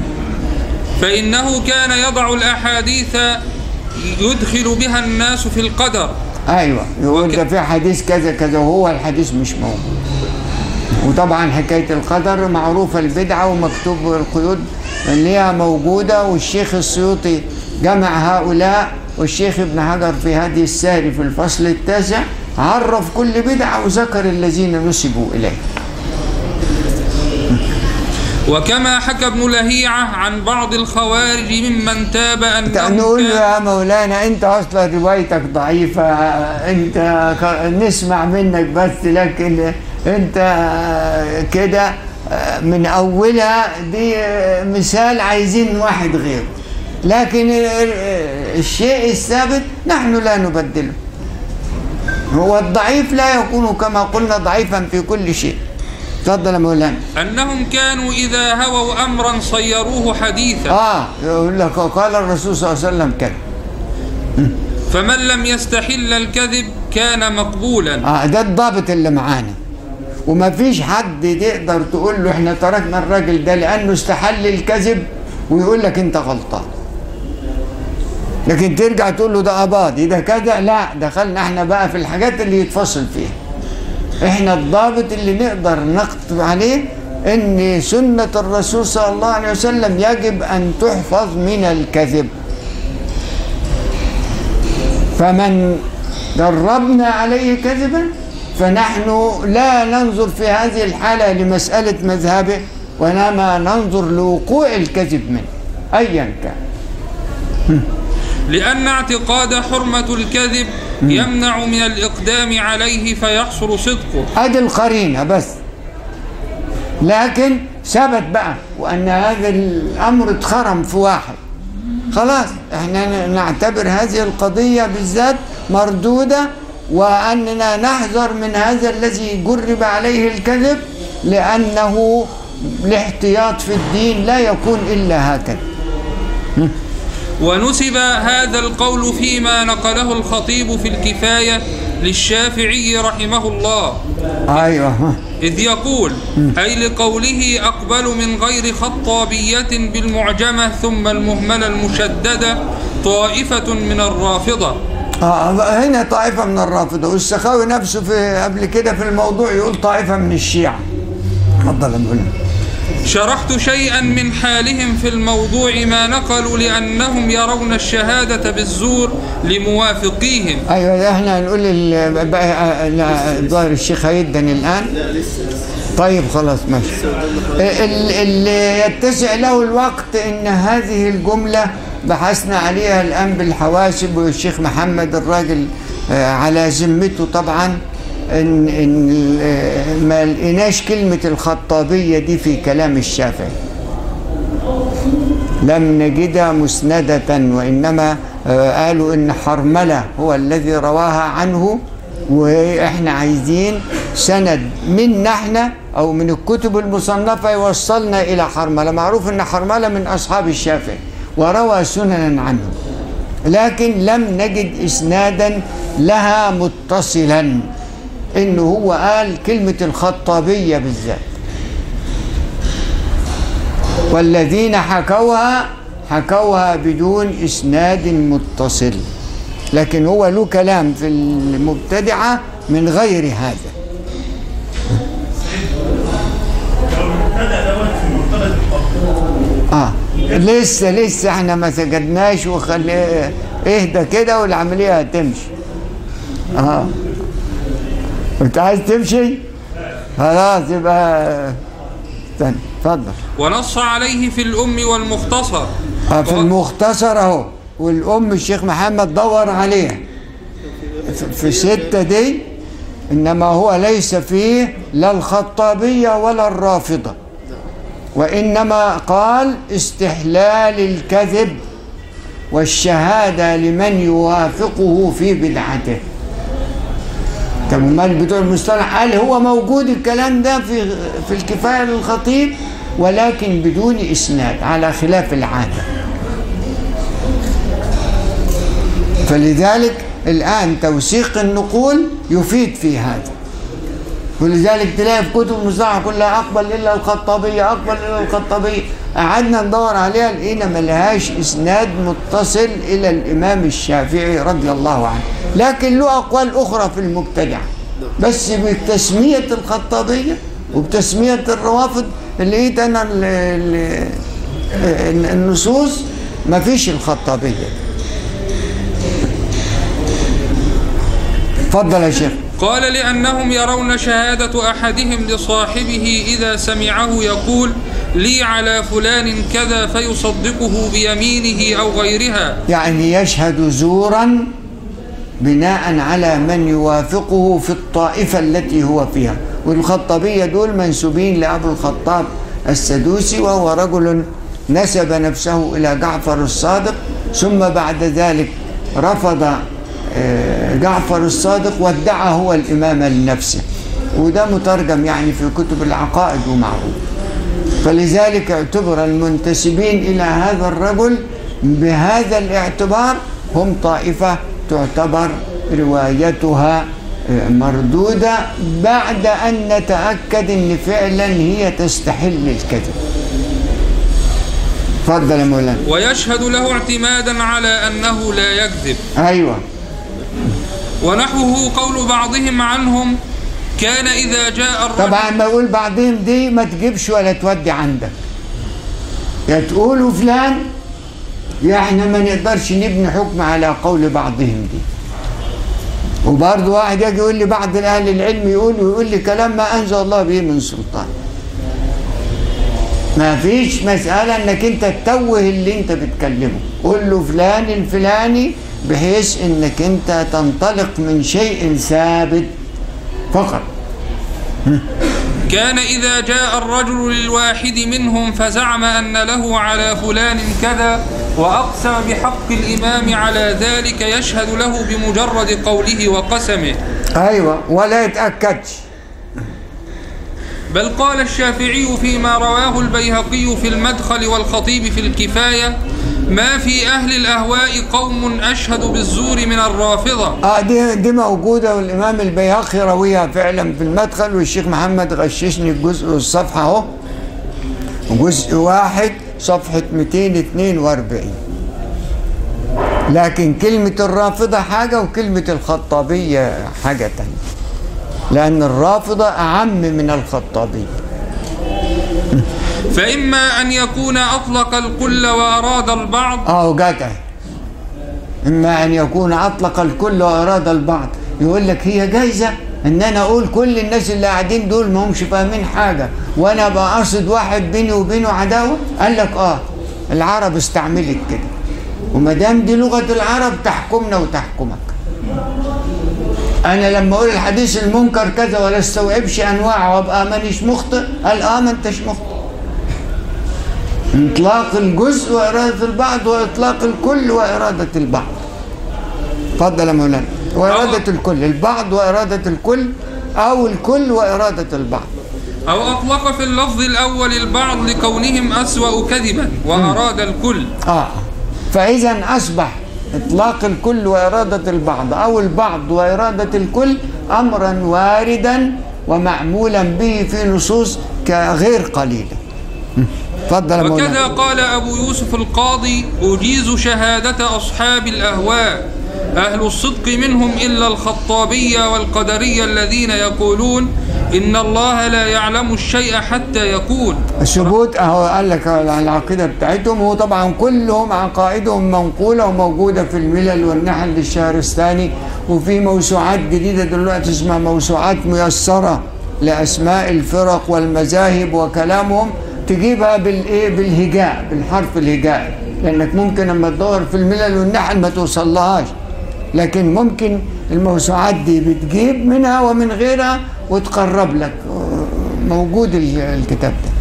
فإنه كان يضع الأحاديث يدخل بها الناس في القدر ايوه يقول وك- ده في حديث كذا كذا وهو الحديث مش موجود وطبعا حكايه القدر معروفه البدعه ومكتوب القيود اللي هي موجوده والشيخ السيوطي جمع هؤلاء والشيخ ابن حجر في هذه السهر في الفصل التاسع عرف كل بدعه وذكر الذين نسبوا اليه وكما حكى ابن لهيعة عن بعض الخوارج ممن تاب أنهم نقول له كان- يا مولانا انت اصلا روايتك ضعيفه انت ك- نسمع منك بس لكن انت كده من اولها دي مثال عايزين واحد غيره لكن الشيء الثابت نحن لا نبدله هو الضعيف لا يكون كما قلنا ضعيفا في كل شيء تفضل يا مولانا أنهم كانوا إذا هووا أمرا صيروه حديثا اه يقول لك قال الرسول صلى الله عليه وسلم كذا فمن لم يستحل الكذب كان مقبولا اه ده الضابط اللي معانا وما فيش حد تقدر تقول له احنا تركنا الراجل ده لانه استحل الكذب ويقول لك انت غلطان لكن ترجع تقول له ده اباضي ده كذا لا دخلنا احنا بقى في الحاجات اللي يتفصل فيها احنا الضابط اللي نقدر نكتب عليه ان سنة الرسول صلى الله عليه وسلم يجب ان تحفظ من الكذب فمن دربنا عليه كذبا فنحن لا ننظر في هذه الحالة لمسألة مذهبه وإنما ننظر لوقوع الكذب منه أيا كان لأن اعتقاد حرمة الكذب يمنع من الإقدام عليه فيحصل صدقه ادي القرينه بس لكن ثبت بقى وان هذا الامر اتخرم في واحد خلاص احنا نعتبر هذه القضيه بالذات مردوده واننا نحذر من هذا الذي جرب عليه الكذب لانه الاحتياط في الدين لا يكون الا هكذا ونسب هذا القول فيما نقله الخطيب في الكفاية للشافعي رحمه الله ايوه إذ يقول أي لقوله أقبل من غير خطابية بالمعجمة ثم المهملة المشددة طائفة من الرافضة آه هنا طائفة من الرافضة والسخاوي نفسه في قبل كده في الموضوع يقول طائفة من الشيعة اتفضل يا مولانا شرحت شيئا من حالهم في الموضوع ما نقلوا لأنهم يرون الشهادة بالزور لموافقيهم ايوه احنا هنقول ال- بقى لا، ظاهر الشيخ هيدني الان طيب خلاص ماشي ال- اللي يتسع له الوقت ان هذه الجمله بحثنا عليها الان بالحواسب والشيخ محمد الراجل آه، على ذمته طبعا ان ان آه، ما لقيناش كلمه الخطابيه دي في كلام الشافعي لم نجدها مسندة وإنما آه، قالوا إن حرملة هو الذي رواها عنه وإحنا عايزين سند منا إحنا أو من الكتب المصنفة يوصلنا إلى حرملة معروف إن حرملة من أصحاب الشافعي وروى سننا عنه لكن لم نجد إسنادا لها متصلا إنه هو قال كلمة الخطابية بالذات والذين حكوها حكوها بدون اسناد متصل لكن هو له كلام في المبتدعه من غير هذا اه لسه لسه احنا ما سجدناش وخلي اهدى كده والعمليه هتمشي اه انت عايز تمشي خلاص يبقى استنى اتفضل ونص عليه في الأم والمختصر آه، في المختصر اهو والام الشيخ محمد دور عليها في- في ستة دي إنما هو ليس فيه لا الخطابية ولا الرافضة وإنما قال استحلال الكذب والشهادة لمن يوافقه في بدعته طب امال بتوع المصطلح قال هو موجود الكلام ده في في الكفايه للخطيب ولكن بدون اسناد على خلاف العاده فلذلك الان توثيق النقول يفيد في هذا ولذلك تلاقي في كتب المصطلح كلها اقبل الا الخطابيه اقبل الا الخطابيه قعدنا ندور عليها لقينا ملهاش اسناد متصل الى الامام الشافعي رضي الله عنه لكن له اقوال اخرى في المبتدع بس بتسميه الخطابيه وبتسميه الروافض لقيت انا ال- ال- النصوص ما فيش الخطابيه اتفضل يا شيخ قال لأنهم يرون شهادة أحدهم لصاحبه إذا سمعه يقول لي على فلان كذا فيصدقه بيمينه أو غيرها يعني يشهد زورا بناء على من يوافقه في الطائفة التي هو فيها والخطابية دول منسوبين لأبو الخطاب السدوسي وهو رجل نسب نفسه إلى جعفر الصادق ثم بعد ذلك رفض آه، جعفر الصادق وادعى هو الإمامة لنفسه وده مترجم يعني في كتب العقائد ومعروف فلذلك اعتبر المنتسبين إلى هذا الرجل بهذا الاعتبار هم طائفة تعتبر روايتها مردودة بعد أن نتأكد أن فعلا هي تستحل الكذب تفضل يا مولانا ويشهد له اعتمادا على أنه لا يكذب أيوة ونحوه قول بعضهم عنهم كان إذا جاء الرجل طبعا ما اقول بعدين دي ما تجيبش ولا تودي عندك يا تقولوا فلان يا احنا ما نقدرش نبني حكم على قول بعضهم دي وبرضه واحد يجي يقول لي بعض اهل العلم يقول ويقول لي كلام ما انزل الله به من سلطان ما فيش مسألة انك انت تتوه اللي انت بتكلمه قول له فلان الفلاني بحيث انك انت تنطلق من شيء ثابت فقط كان إذا جاء الرجل للواحد منهم فزعم أن له على فلان كذا وأقسم بحق الإمام على ذلك يشهد له بمجرد قوله وقسمه ايوه ولا يتاكدش بل قال الشافعي فيما رواه البيهقي في المدخل والخطيب في الكفاية ما في أهل الأهواء قوم أشهد بالزور من الرافضة اه دي دي موجوده والامام البيهقي رويها فعلا في المدخل والشيخ محمد غششني الجزء والصفحه اهو جزء واحد صفحه 242 لكن كلمه الرافضه حاجه وكلمه الخطابيه حاجه تانية لان الرافضه اعم من الخطابيه فإما أن يكون أطلق الكل وأراد البعض اه جدع اما ان يكون اطلق الكل واراد البعض يقول لك هي جايزه ان انا اقول كل الناس اللي قاعدين دول ما همش فاهمين حاجه وانا بقصد واحد بيني وبينه عداوه قال لك اه العرب استعملت كده وما دام دي لغه العرب تحكمنا وتحكمك انا لما اقول الحديث المنكر كذا ولا استوعبش انواعه وابقى مانيش مخطئ قال اه ما انتش مخطئ اطلاق الجزء وإرادة البعض وإطلاق الكل وإرادة البعض اتفضل يا مولانا وإرادة الكل البعض وإرادة الكل أو الكل وإرادة البعض أو أطلق في اللفظ الأول البعض لكونهم أسوأ كذبا وأراد الكل آه فإذا أصبح إطلاق الكل وإرادة البعض أو البعض وإرادة الكل أمرا واردا ومعمولا به في نصوص كغير قليلة اتفضل يا وكذا مولانا قال أبو يوسف القاضي أجيز شهادة أصحاب الأهواء أهل الصدق منهم إلا الخطابية والقدرية الذين يقولون إن الله لا يعلم الشيء حتى يكون الثبوت اهو قال لك العقيده بتاعتهم هو طبعا كلهم عقائدهم منقوله وموجوده في الملل والنحل للشهرستاني وفي موسوعات جديده دلوقتي اسمها موسوعات ميسره لاسماء الفرق والمذاهب وكلامهم تجيبها بالايه بالهجاء بالحرف الهجائي لانك ممكن لما تدور في الملل والنحل ما توصلهاش لكن ممكن الموسوعات دي بتجيب منها ومن غيرها وتقرب لك موجود ال- الكتاب ده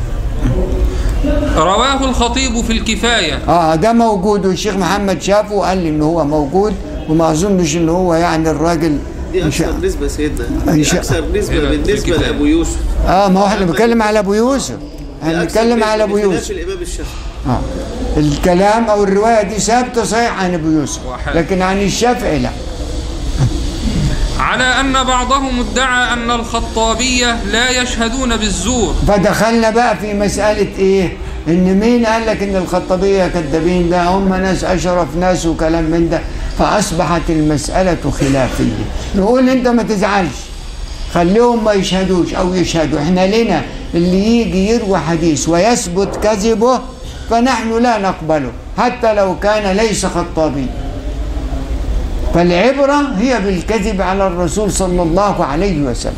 رواه الخطيب في الكفاية اه ده موجود والشيخ محمد شافه وقال لي ان هو موجود وما اظنش ان هو يعني الراجل دي إن شاء- اكثر نسبه يا سيدنا إن دي شاء- اكثر نسبه إيه ده؟ بالنسبه الكتاب. لابو يوسف اه ما هو احنا بنتكلم على ابو يوسف دي احنا أكثر بنتكلم نسبة على ابو بخلاف يوسف الامام الشافعي اه الكلام او الروايه دي ثابته صحيح عن ابو يوسف وحال. لكن عن الشافعي لا على أن بعضهم ادعى أن الخطابية لا يشهدون بالزور فدخلنا بقى في مساله ايه ان مين قال لك ان الخطابيه كذابين ده هم ناس اشرف ناس وكلام من ده فاصبحت المساله خلافيه نقول انت ما تزعلش خليهم ما يشهدوش او يشهدوا احنا لنا اللي يجي يروي حديث ويثبت كذبه فنحن لا نقبله حتى لو كان ليس خطابي فالعبرة هي بالكذب على الرسول صلى الله عليه وسلم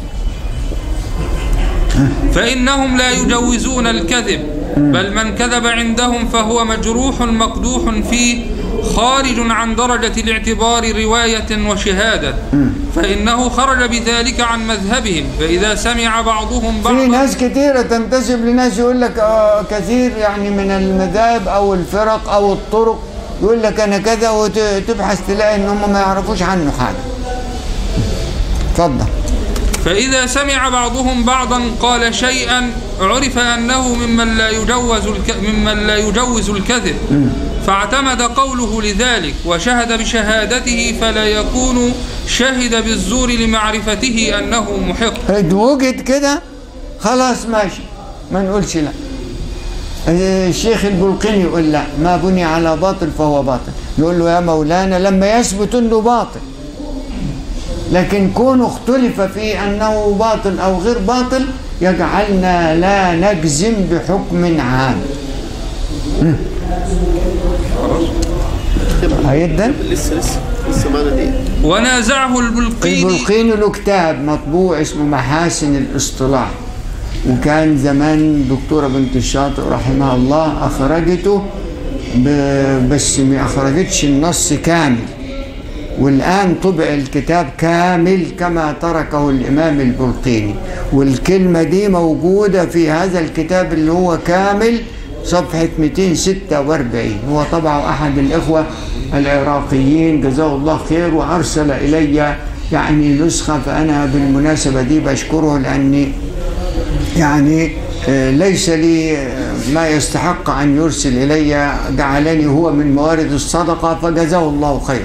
فإنهم لا يجوزون الكذب بل من كذب عندهم فهو مجروح مقدوح فيه خارج عن درجة الاعتبار رواية وشهادة فإنه خرج بذلك عن مذهبهم فإذا سمع بعضهم في بعضا ناس كتيرة تنتسب لناس يقول لك آه كثير يعني من المذاهب أو الفرق أو الطرق يقول لك أنا كذا وتبحث تلاقي إن هم ما يعرفوش عنه حاجة اتفضل فإذا سمع بعضهم بعضا قال شيئا عرف أنه ممن لا يجوز الك... ممن لا يجوز الكذب فاعتمد قوله لذلك وشهد بشهادته فلا يكون شهد بالزور لمعرفته أنه محق وجد كده خلاص ماشي ما نقولش لا الشيخ البلقيني يقول لا ما بني على باطل فهو باطل يقول له يا مولانا لما يثبت انه باطل لكن كونه اختلف في انه باطل او غير باطل يجعلنا لا نجزم بحكم عام هيدا لسه لسه لسه معانا دقيقه ونازعه البلقيني البلقيني له كتاب مطبوع اسمه محاسن الاصطلاح وكان زمان دكتورة بنت الشاطئ رحمها الله أخرجته ب- بس ما أخرجتش النص كامل والآن طبع الكتاب كامل كما تركه الإمام البلقيني والكلمة دي موجودة في هذا الكتاب اللي هو كامل صفحة 246 هو طبعه أحد الإخوة العراقيين جزاه الله خير وأرسل إلي يعني نسخة فأنا بالمناسبة دي بشكره لأني يعني آه، ليس لي آه، ما يستحق أن يرسل إلي جعلني هو من موارد الصدقة فجزاه الله خير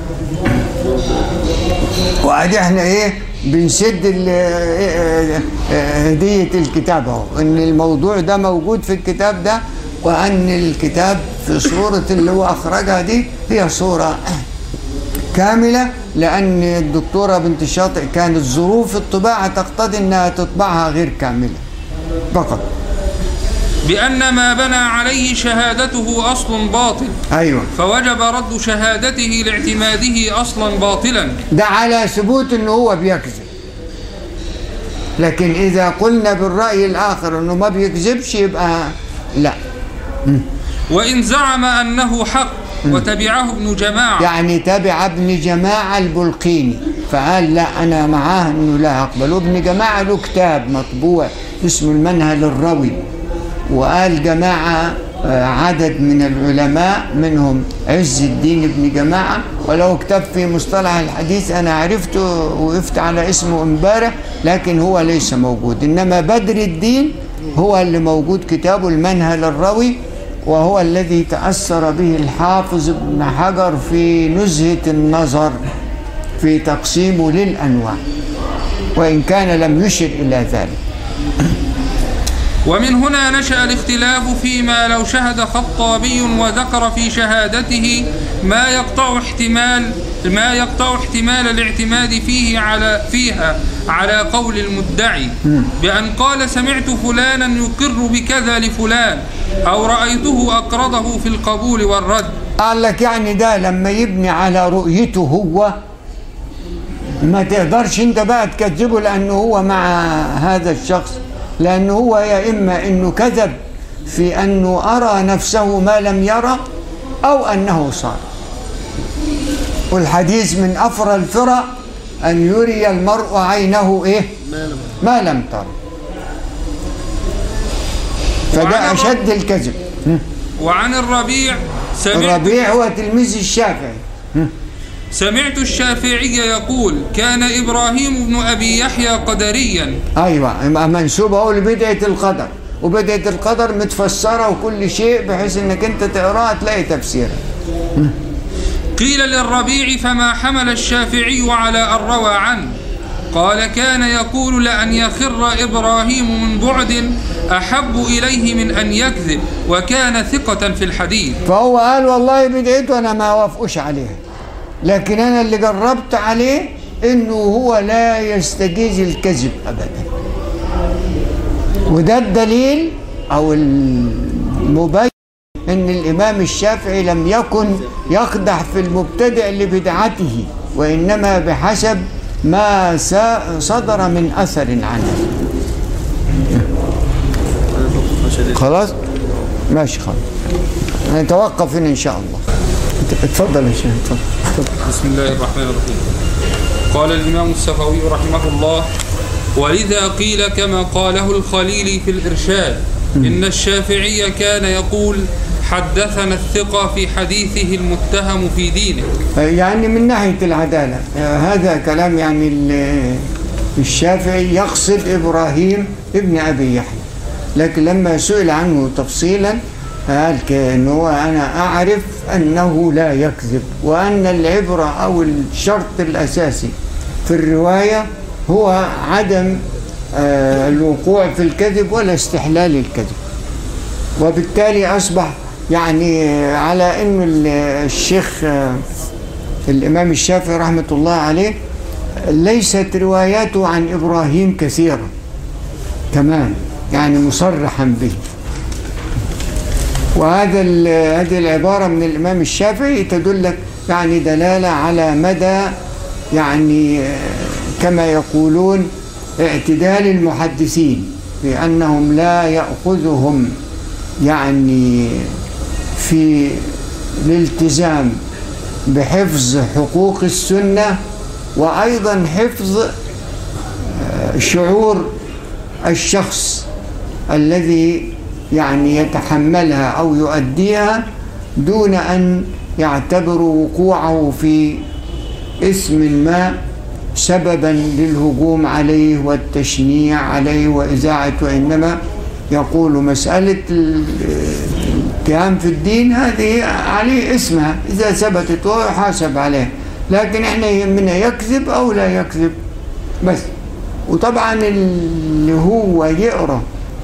وادي احنا ايه بنسد ال- آه، آه، هدية الكتاب اهو ان الموضوع ده موجود في الكتاب ده وان الكتاب في صورة اللي هو اخرجها دي هي صورة كاملة لان الدكتورة بنت الشاطئ كانت ظروف الطباعة تقتضي انها تطبعها غير كاملة فقط بأن ما بنى عليه شهادته أصل باطل ايوه فوجب رد شهادته لاعتماده أصلا باطلا ده على ثبوت ان هو بيكذب لكن اذا قلنا بالرأي الاخر انه ما بيكذبش يبقى لا وإن زعم أنه حق وتبعه ابن جماعة يعني تبع ابن جماعة البلقيني فقال لا انا معاه انه لا اقبل وابن جماعة له كتاب مطبوع اسمه المنهل الروي وقال جماعة آه، عدد من العلماء منهم عز الدين ابن جماعة ولو كتاب في مصطلح الحديث أنا عرفته وقفت على اسمه امبارح لكن هو ليس موجود إنما بدر الدين هو اللي موجود كتابه المنهل الروي وهو الذي تأثر به الحافظ ابن حجر في نزهة النظر في تقسيمه للأنواع وإن كان لم يشر إلى ذلك ومن هنا نشأ الاختلاف فيما لو شهد خطابي وذكر في شهادته ما يقطع احتمال ما يقطع احتمال الاعتماد فيه على فيها على قول المدعي بأن قال سمعت فلانا يقر بكذا لفلان أو رأيته أقرضه في القبول والرد قال لك يعني ده لما يبني على رؤيته هو ما تقدرش انت بقى تكذبه لانه هو مع هذا الشخص لانه هو يا اما انه كذب في انه ارى نفسه ما لم يرى او انه صار والحديث من افرى الفرى أن يري المرء عينه إيه ما لم ما لم تر فده وعن أشد الكذب وعن الربيع سمعت الربيع هو تلميذ الشافعي سمعت الشافعي يقول كان إبراهيم بن أبي يحيى قدريا أيوة يبقى منسوبة هو لبدعة القدر وبدعة القدر متفسرة وكل شيء بحيث انك انت تقراها تلاقي تفسيرها قيل للربيع فما حمل الشافعي على أن روى عنه قال كان يقول لأن يخر إبراهيم من بعد أحب إليه من أن يكذب وكان ثقة في الحديث فهو قال والله بدعته انا ما وافقش عليها لكن انا اللي جربت عليه انه هو لا يستجيز الكذب ابدا وده الدليل او المبين ان الامام الشافعي لم يكن يقدح في المبتدع لبدعته وانما بحسب ما سا- صدر من اثر عنه خلاص ماشي خلاص نتوقف هنا ان شاء الله اتفضل يا شيخ اتفضل اتفضل. بسم الله الرحمن الرحيم قال الإمام السخوي رحمه الله ولذا قيل كما قاله الخليلي في الإرشاد إن الشافعي كان يقول حدثنا الثقة في حديثه المتهم في دينه يعني من ناحية العدالة آه، هذا كلام يعني ال- الشافعي يقصد إبراهيم ابن أبي يحيى لكن لما سئل عنه تفصيلا قال كأنه هو أنا أعرف أنه لا يكذب وأن العبرة أو الشرط الأساسي في الرواية هو عدم آه، الوقوع في الكذب ولا استحلال الكذب وبالتالي أصبح يعني على أن ال- الشيخ آه، الإمام الشافعي رحمة الله عليه ليست رواياته عن إبراهيم كثيرة كمان يعني مصرحا به وهذا ال- هذه العبارة من الإمام الشافعي تدلك يعني دلالة على مدى يعني آه، كما يقولون اعتدال المحدثين في أنهم لا يأخذهم يعني في الالتزام بحفظ حقوق السنة وأيضا حفظ آه، شعور الشخص الذي يعني يتحملها أو يؤديها دون أن يعتبر وقوعه في اسم ما سببا للهجوم عليه والتشنيع عليه وإذاعة وإنما يقول مسألة ال- الاتهام في الدين هذه عليه اسمها إذا ثبتت وهو يحاسب عليه لكن احنا يهمنا يكذب أو لا يكذب بس وطبعا اللي هو يقرأ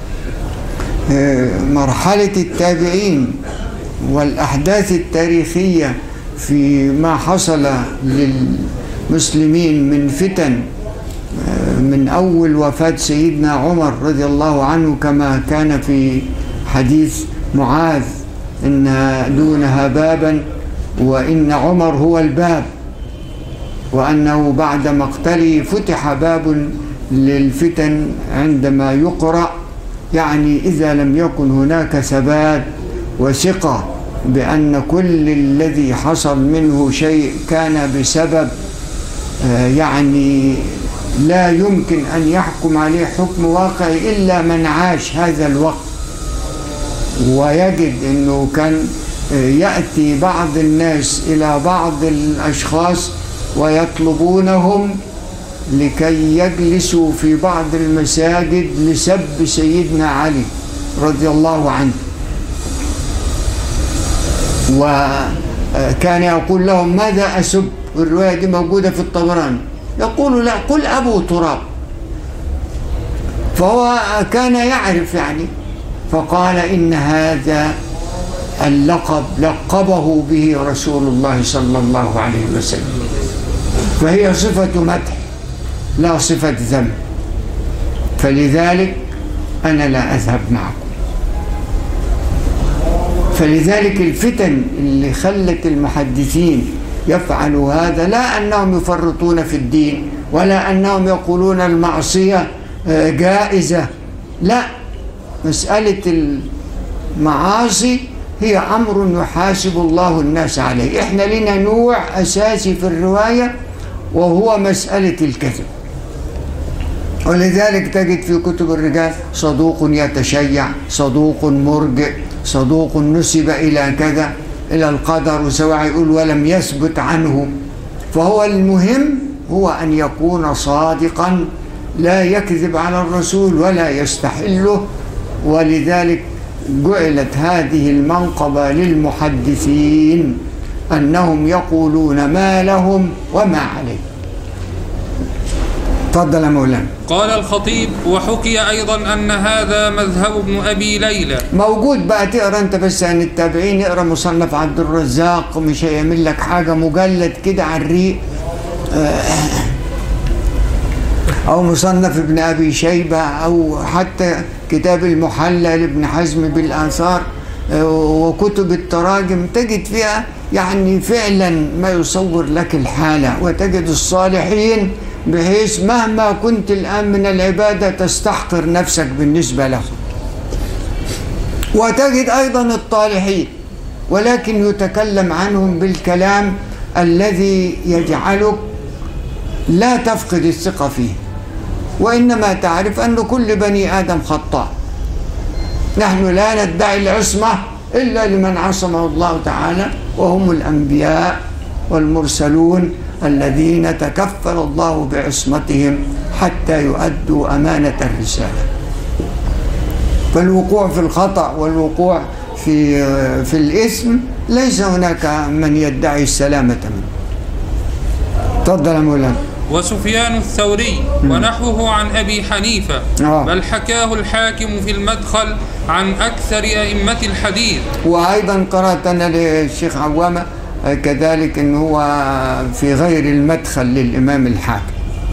آه، مرحلة التابعين والأحداث التاريخية في ما حصل للمسلمين من فتن آه، من أول وفاة سيدنا عمر رضي الله عنه كما كان في حديث معاذ إن دونها بابا وإن عمر هو الباب وأنه بعد مقتله فتح باب للفتن عندما يقرأ يعني إذا لم يكن هناك ثبات وثقة بأن كل الذي حصل منه شيء كان بسبب آه، يعني لا يمكن أن يحكم عليه حكم واقعي إلا من عاش هذا الوقت ويجد أنه كان آه، يأتي بعض الناس إلى بعض الأشخاص ويطلبونهم لكي يجلسوا في بعض المساجد لسب سيدنا علي رضي الله عنه وكان يقول لهم ماذا أسب والرواية دي موجودة في الطبراني يقول لا قل أبو تراب فهو كان يعرف يعني فقال إن هذا اللقب لقبه به رسول الله صلى الله عليه وسلم فهي صفة مدح لا صفة ذم فلذلك أنا لا أذهب معكم فلذلك الفتن اللي خلت المحدثين يفعلوا هذا لا أنهم يفرطون في الدين ولا أنهم يقولون المعصية آه، جائزة لا مسألة المعاصي هي أمر يحاسب الله الناس عليه إحنا لنا نوع أساسي في الرواية وهو مسألة الكذب ولذلك تجد في كتب الرجال صدوق يتشيع صدوق مرجئ صدوق نسب إلى كذا إلى القدر وسواء يقول ولم يثبت عنه فهو المهم هو أن يكون صادقا لا يكذب على الرسول ولا يستحله ولذلك جعلت هذه المنقبة للمحدثين أنهم يقولون ما لهم وما عليهم تفضل يا مولانا قال الخطيب وحكي أيضا أن هذا مذهب ابن أبي ليلى موجود بقى تقرا انت بس عن التابعين اقرا مصنف عبد الرزاق مش هيعمل لك حاجه مجلد كده على الريق آه، او مصنف ابن ابي شيبه او حتى كتاب المحلى لابن حزم بالاثار آه، وكتب التراجم تجد فيها يعني فعلا ما يصور لك الحاله وتجد الصالحين بحيث مهما كنت الان من العباده تستحقر نفسك بالنسبه لهم وتجد أيضا الطالحين ولكن يتكلم عنهم بالكلام الذي يجعلك لا تفقد الثقة فيه وإنما تعرف أن كل بني آدم خطاء نحن لا ندعي العصمة إلا لمن عصمه الله تعالى وهم الأنبياء والمرسلون الذين تكفل الله بعصمتهم حتى يؤدوا أمانة الرسالة فالوقوع في الخطأ والوقوع في في الإثم ليس هناك من يدعي السلامة منه تفضل يا مولانا وسفيان الثوري ونحوه عن أبي حنيفة آه. بل حكاه الحاكم في المدخل عن أكثر أئمة الحديث وأيضا قرأت أنا للشيخ عوامة آه، كذلك أنه هو في غير المدخل للإمام الحاكم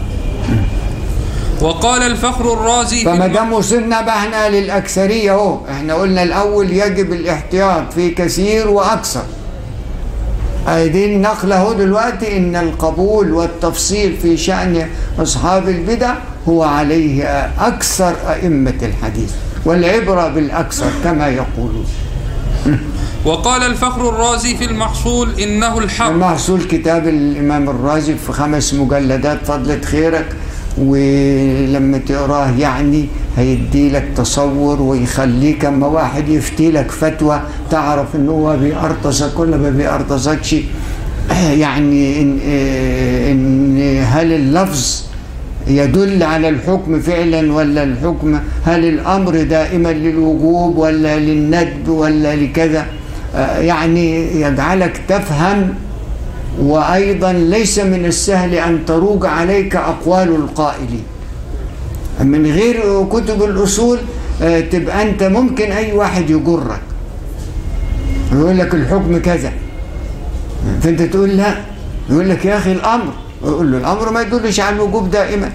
وقال الفخر الرازي في فما الم- دام وصلنا بقى احنا للأكثرية اهو احنا قلنا الأول يجب الاحتياط في كثير وأكثر دي النقل اهو دلوقتي ان القبول والتفصيل في شأن أصحاب البدع هو عليه أكثر أئمة الحديث والعبرة بالأكثر كما يقولون وقال الفخر الرازي في المحصول إنه الحق المحصول كتاب الإمام الرازي في خمس مجلدات فضلة خيرك ولما تقراه يعني هيدي لك تصور ويخليك اما واحد يفتي لك فتوى تعرف ان هو بيقرطسك ولا ما بيقرطسكش يعني إن, ان هل اللفظ يدل على الحكم فعلا ولا الحكم هل الامر دائما للوجوب ولا للندب ولا لكذا آه، يعني يجعلك تفهم وأيضا ليس من السهل أن تروج عليك أقوال القائلين من غير كتب الأصول آه، تبقى أنت ممكن أي واحد يجرك يقول لك الحكم كذا فأنت تقول لا يقول لك يا أخي الأمر يقول له الأمر ما يدلش على الوجوب دائما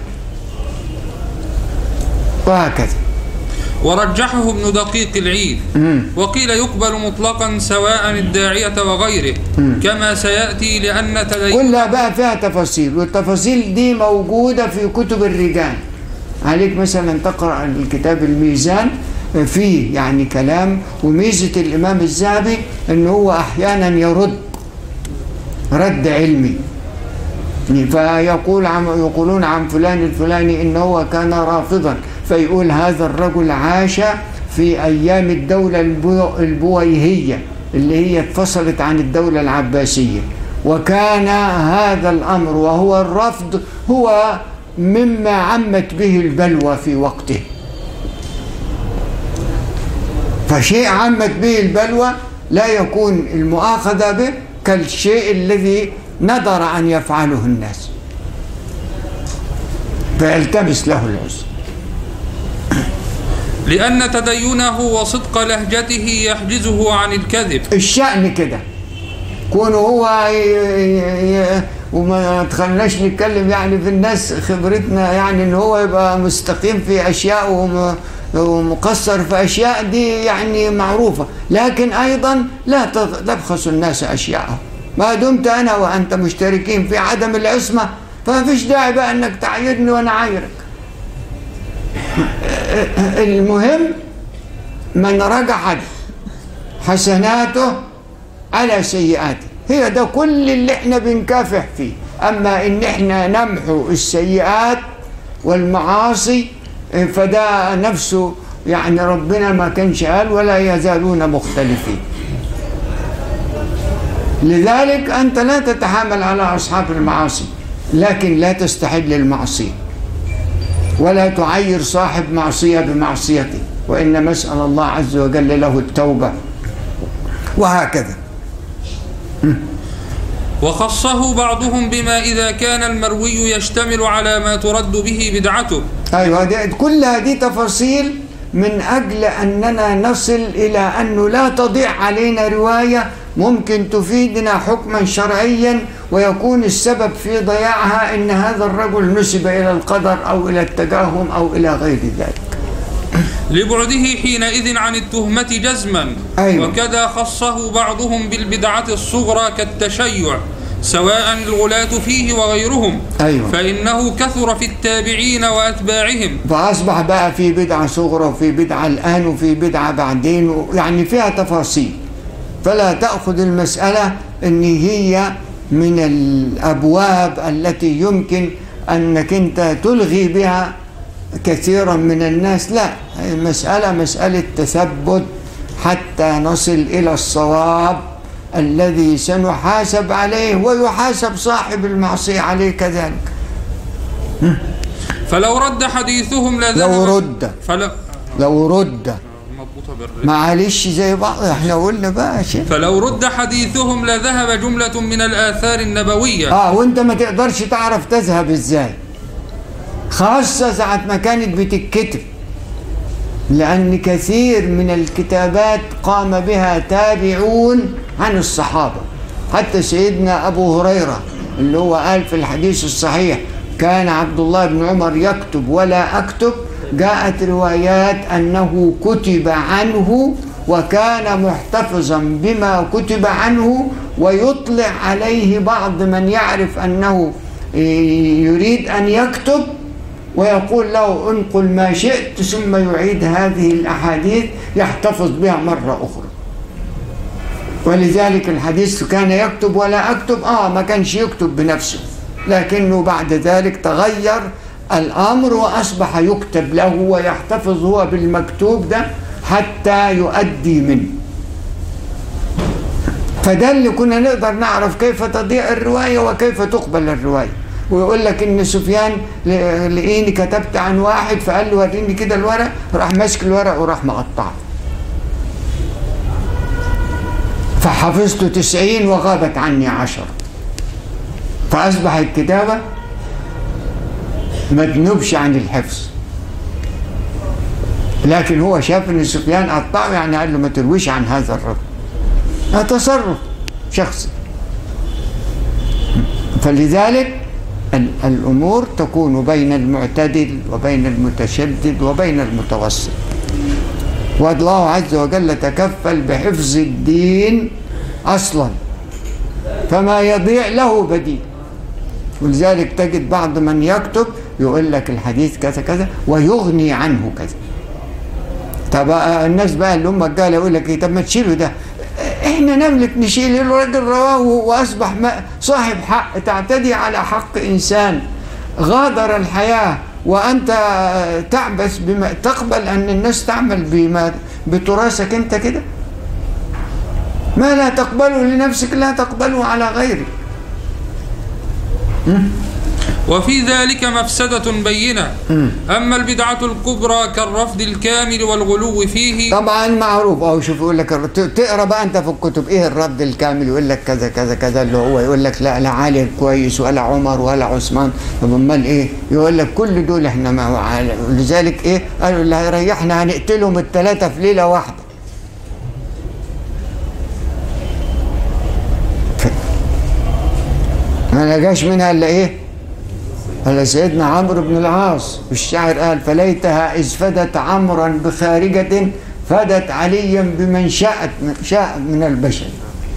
وهكذا ورجحه ابن دقيق العيد وقيل يقبل مطلقا سواء الداعية وغيره كما سيأتي لأن تدين كلها بقى فيها تفاصيل والتفاصيل دي موجودة في كتب الرجال عليك مثلا تقرأ الكتاب الميزان فيه يعني كلام وميزة الإمام الذهبي أنه هو أحيانا يرد رد علمي فيقول عن يقولون عن فلان الفلاني إنه هو كان رافضا فيقول هذا الرجل عاش في أيام الدولة البو- البويهية اللي هي اتفصلت عن الدولة العباسية وكان هذا الأمر وهو الرفض هو مما عمت به البلوى في وقته فشيء عمت به البلوى لا يكون المؤاخذة به كالشيء الذي ندر أن يفعله الناس فيلتمس له العذر لأن تدينه وصدق لهجته يحجزه عن الكذب الشأن كده كونه هو ي- ي- وما تخلناش نتكلم يعني في الناس خبرتنا يعني ان هو يبقى مستقيم في اشياء وم- ومقصر في اشياء دي يعني معروفه لكن ايضا لا تض- تبخس الناس اشياءهم ما دمت انا وانت مشتركين في عدم العصمه فما فيش داعي بقى انك تعايرني وانا عايرك المهم من رجحت حسناته على سيئاته هي ده كل اللي احنا بنكافح فيه أما إن إحنا نمحو السيئات والمعاصي فده نفسه يعني ربنا ما كانش قال ولا يزالون مختلفين لذلك أنت لا تتحامل على أصحاب المعاصي لكن لا تستحل المعصية ولا تعير صاحب معصية بمعصيته وإنما اسأل الله عز وجل له التوبة وهكذا وخصه بعضهم بما إذا كان المروي يشتمل على ما ترد به بدعته أيوة دي كل هذه تفاصيل من أجل أننا نصل إلى أنه لا تضيع علينا رواية ممكن تفيدنا حكما شرعيا ويكون السبب في ضياعها أن هذا الرجل نسب إلى القدر أو إلى التجاهم أو إلى غير ذلك لبعده حينئذ عن التهمة جزما أيوة. وكذا خصه بعضهم بالبدعة الصغرى كالتشيع سواء الغلاة فيه وغيرهم أيوة. فإنه كثر في التابعين وأتباعهم فأصبح بقى في بدعة صغرى وفي بدعة الآن وفي بدعة بعدين يعني فيها تفاصيل فلا تأخذ المسألة أن هي من الأبواب التي يمكن أنك أنت تلغي بها كثيرا من الناس لا المسألة مسألة تثبت حتى نصل إلى الصواب الذي سنحاسب عليه ويحاسب صاحب المعصية عليه كذلك فلو رد حديثهم لذهب لو رد فلو لو رد مضبوطة بالرد. معلش زي بعض احنا قلنا بقى شيء فلو رد حديثهم لذهب جملة من الآثار النبوية اه وانت ما تقدرش تعرف تذهب ازاي خاصة ساعة ما كانت بتتكتب لأن كثير من الكتابات قام بها تابعون عن الصحابة حتى سيدنا أبو هريرة اللي هو قال في الحديث الصحيح كان عبد الله بن عمر يكتب ولا أكتب جاءت روايات أنه كتب عنه وكان محتفظا بما كتب عنه ويطلع عليه بعض من يعرف أنه يريد أن يكتب ويقول له انقل ما شئت ثم يعيد هذه الأحاديث يحتفظ بها مرة أخرى ولذلك الحديث كان يكتب ولا أكتب آه ما كانش يكتب بنفسه لكنه بعد ذلك تغير الأمر وأصبح يكتب له ويحتفظ هو بالمكتوب ده حتى يؤدي منه فده اللي كنا نقدر نعرف كيف تضيع الرواية وكيف تقبل الرواية ويقول لك ان سفيان لقيني كتبت عن واحد فقال له وريني كده الورق راح ماسك الورق وراح مقطعه فحفظت تسعين وغابت عني عشر فأصبح الكتابة ما تنوبش عن الحفظ لكن هو شاف ان سفيان قطعه يعني قال له ما ترويش عن هذا الرجل هذا تصرف شخصي فلذلك الأمور تكون بين المعتدل وبين المتشدد وبين المتوسط والله عز وجل تكفل بحفظ الدين أصلا فما يضيع له بديل ولذلك تجد بعض من يكتب يقول لك الحديث كذا كذا ويغني عنه كذا طب الناس بقى اللي هم الجهله يقول لك إيه طب ما تشيلوا ده احنا نملك نشيل الراجل رواه واصبح صاحب حق تعتدي على حق انسان غادر الحياه وانت تعبث بما تقبل ان الناس تعمل بما بتراثك انت كده ما لا تقبله لنفسك لا تقبله على غيرك وفي ذلك مفسدة بينة أما البدعة الكبرى كالرفض الكامل والغلو فيه طبعا معروف اهو شوف يقول لك تقرا بقى انت في الكتب ايه الرفض الكامل يقول لك كذا كذا كذا اللي هو يقول لك لا لا علي كويس ولا عمر ولا عثمان طب امال ايه يقول لك كل دول احنا ما لذلك ايه قالوا اللي هيريحنا هنقتلهم الثلاثه في ليله واحده ما نجاش منها الا ايه قال سيدنا عمرو بن العاص والشاعر قال فليتها إذ فدت عمرا بخارجة فدت عليا بمن شاءت شاء من البشر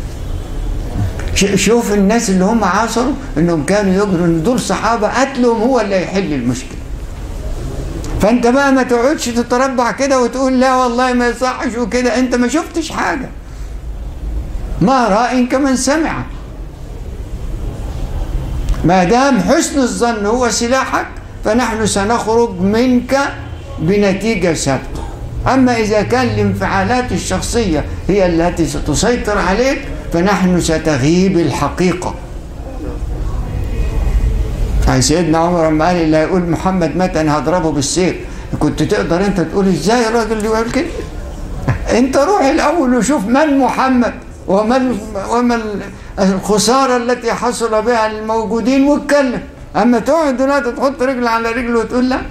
شوف الناس اللي هم عاصروا انهم كانوا يجروا ان دول صحابه قتلهم هو اللي يحل المشكله فانت بقى ما تقعدش تتربع كده وتقول لا والله ما يصحش وكده انت ما شفتش حاجه ما راء كمن سمع ما دام حسن الظن هو سلاحك فنحن سنخرج منك بنتيجة ثابتة أما إذا كان الانفعالات الشخصية هي التي ستسيطر عليك فنحن ستغيب الحقيقة يعني سيدنا عمر لما قال اللي هيقول محمد مات أنا هضربه بالسيف كنت تقدر أنت تقول إزاي الراجل اللي يقول كده أنت روح الأول وشوف من محمد وما وما الخسارة التي حصل بها الموجودين واتكلم أما تقعد دلوقتي تحط رجل على رجل وتقول لا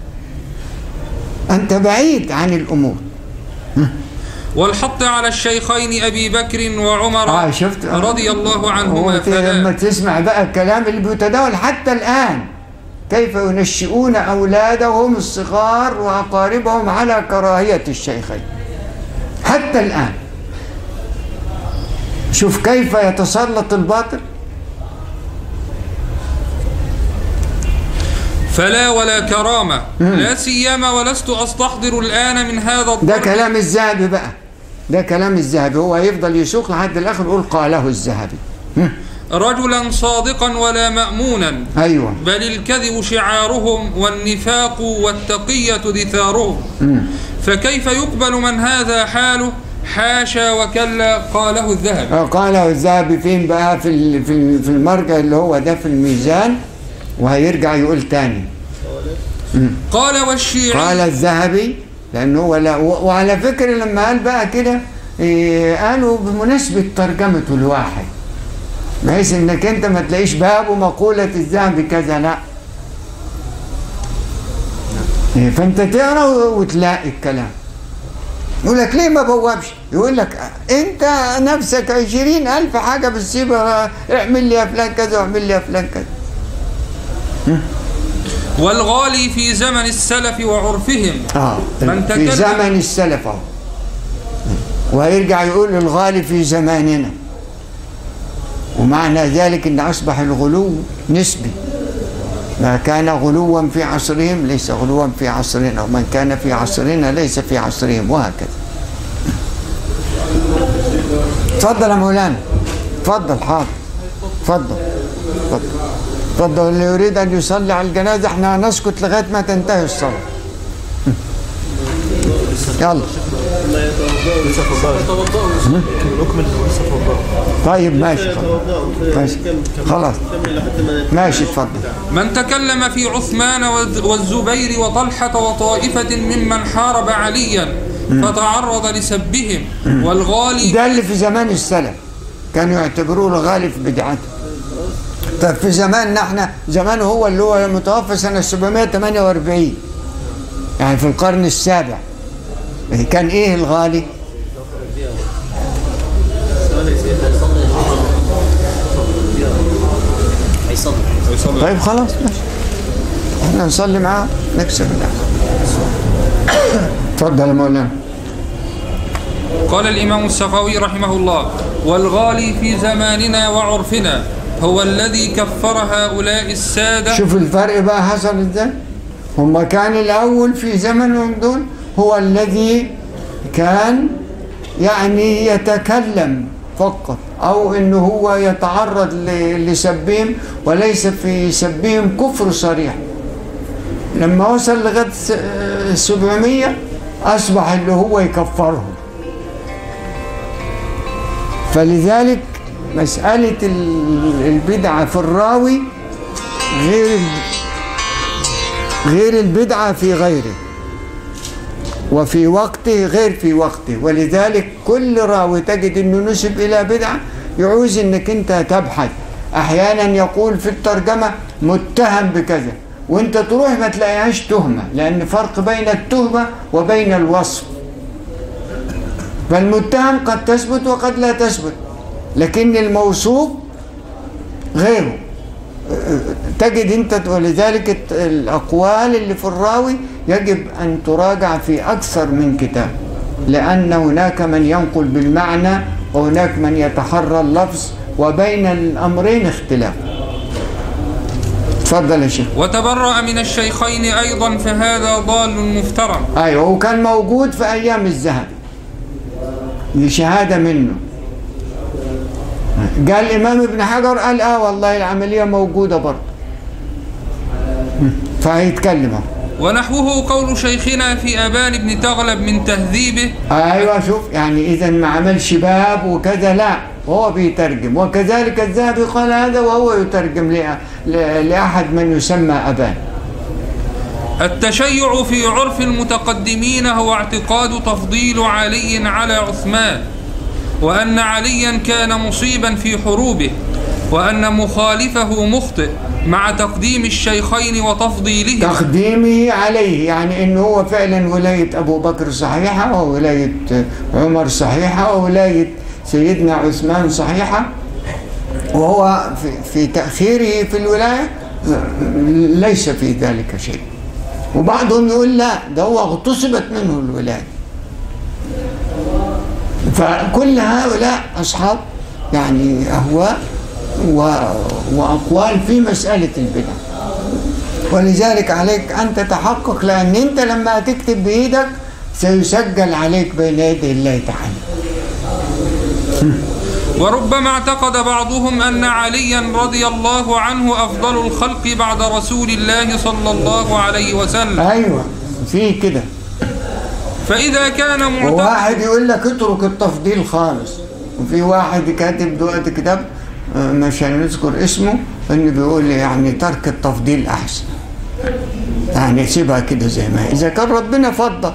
أنت بعيد عن الأمور والحط على الشيخين أبي بكر وعمر آه شفت آه. رضي الله عنهما وت- لما فلا تسمع بقى الكلام اللي بيتداول حتى الآن كيف ينشئون أولادهم الصغار وأقاربهم على كراهية الشيخين حتى الآن شوف كيف يتسلط الباطل فلا ولا كرامة لا سيما ولست أستحضر الآن من هذا ده الضرب كلام الذهبي بقى ده كلام الذهبي هو يفضل يسوق لحد الآخر يقول قاله الذهبي هم، رجلا صادقا ولا مأمونا أيوه بل الكذب شعارهم والنفاق والتقية دثارهم فكيف يقبل من هذا حاله حاشا وكلا قاله الذهب قاله الذهبي فين بقى في ال- في ال- في المرجع اللي هو ده في الميزان وهيرجع يقول تاني قال والشيعي قال الذهبي لأنه هو لا و- وعلى فكرة لما قال بقى كده إيه، قالوا بمناسبة ترجمته الواحد بحيث انك انت ما تلاقيش باب ومقولة الذهبي كذا لا إيه، فانت تقرا و- وتلاقي الكلام يقول لك ليه ما بوابش يقول لك انت نفسك عشرين الف حاجة بتسيبها اعمل لي يا فلان كذا واعمل لي يا فلان كذا والغالي في زمن السلف وعرفهم اه من في تكلم- زمن السلف اهو ويرجع يقول الغالي في زماننا ومعنى ذلك ان اصبح الغلو نسبي ما كان غلوا في عصرهم ليس غلوا في عصرنا ومن كان في عصرنا ليس في عصرهم وهكذا تفضل يا مولانا تفضل حاضر تفضل تفضل تفضل اللي يريد ان يصلي على الجنازه احنا هنسكت لغايه ما تنتهي الصلاه يلا لسه توضأوا نكمل ولسه توضأوا طيب ماشي خلاص. توضأوا ماشي. خلاص. كمل لحد ما ماشي اتفضل من تكلم في عثمان والز- والزبير وطلحة وطائفة ممن حارب عليا فتعرض لسبهم والغالي ده اللي في زمان السلف كانوا يعتبروه الغالي في بدعته طب في زماننا احنا زمان هو اللي هو متوفى سنة 748 يعني في القرن السابع كان ايه الغالي؟ هيصلي طيب خلاص ماشي احنا نصلي معاه نكسب الأخر اتفضل يا مولانا قال الإمام السخاوي رحمه الله والغالي في زماننا وعرفنا هو الذي كفر هؤلاء السادة شوف الفرق بقى حصل ازاي هما كان الاول في زمنهم دول هو الذي كان يعني يتكلم فقط او انه هو يتعرض ل- لسبهم وليس في سبهم كفر صريح لما وصل لغايه س- آه، 700 اصبح اللي هو يكفرهم فلذلك مسألة ال- البدعة في الراوي غير ال- غير البدعة في غيره وفي وقته غير في وقته ولذلك كل راوي تجد انه نسب الى بدعة يعوز انك انت تبحث احيانا يقول في الترجمة متهم بكذا وانت تروح ما تلاقيهاش تهمة لان فرق بين التهمة وبين الوصف فالمتهم قد تثبت وقد لا تثبت لكن الموصوف غيره تجد انت ولذلك الت- الاقوال اللي في الراوي يجب ان تراجع في اكثر من كتاب لان هناك من ينقل بالمعنى وهناك من يتحرى اللفظ وبين الامرين اختلاف تفضل يا شيخ وتبرأ من الشيخين أيضا فهذا ضال مفترى ايوه وكان موجود في ايام الذهب دي شهاده منه قال الإمام ابن حجر قال آه والله العملية موجودة برضه فهيتكلم أهو. ونحوه قول شيخنا في أبان بن تغلب من تهذيبه ايوه شوف يعني اذا ما عملش باب وكذا لا هو بيترجم وكذلك الذهبي قال هذا وهو يترجم لأ- ل- لاحد من يسمى ابان التشيع في عرف المتقدمين هو اعتقاد تفضيل علي على عثمان وأن عليا كان مصيبا في حروبه وأن مخالفه مخطئ مع تقديم الشيخين وتفضيلهما تقديمه عليه يعني انه هو فعلا ولايه ابو بكر صحيحه وولايه عمر صحيحه وولايه سيدنا عثمان صحيحه وهو في, في تاخيره في الولايه ليس في ذلك شيء وبعضهم يقول لا ده هو اغتصبت منه الولايه فكل هؤلاء اصحاب يعني اهواء و- واقوال في مساله البدع ولذلك عليك أن تتحقق لأن أنت لما تكتب بإيدك سيسجل عليك بين يدي الله تعالى وربما اعتقد بعضهم أن عليا رضي الله عنه أفضل الخلق بعد رسول الله صلى الله عليه وسلم أيوة في كده فإذا كان معتقد وواحد يقول لك اترك التفضيل خالص وفي واحد كاتب دلوقتي كتاب آه، مش هنذكر اسمه انه بيقول يعني ترك التفضيل احسن يعني سيبها كده زي ما هي اذا كان ربنا فضل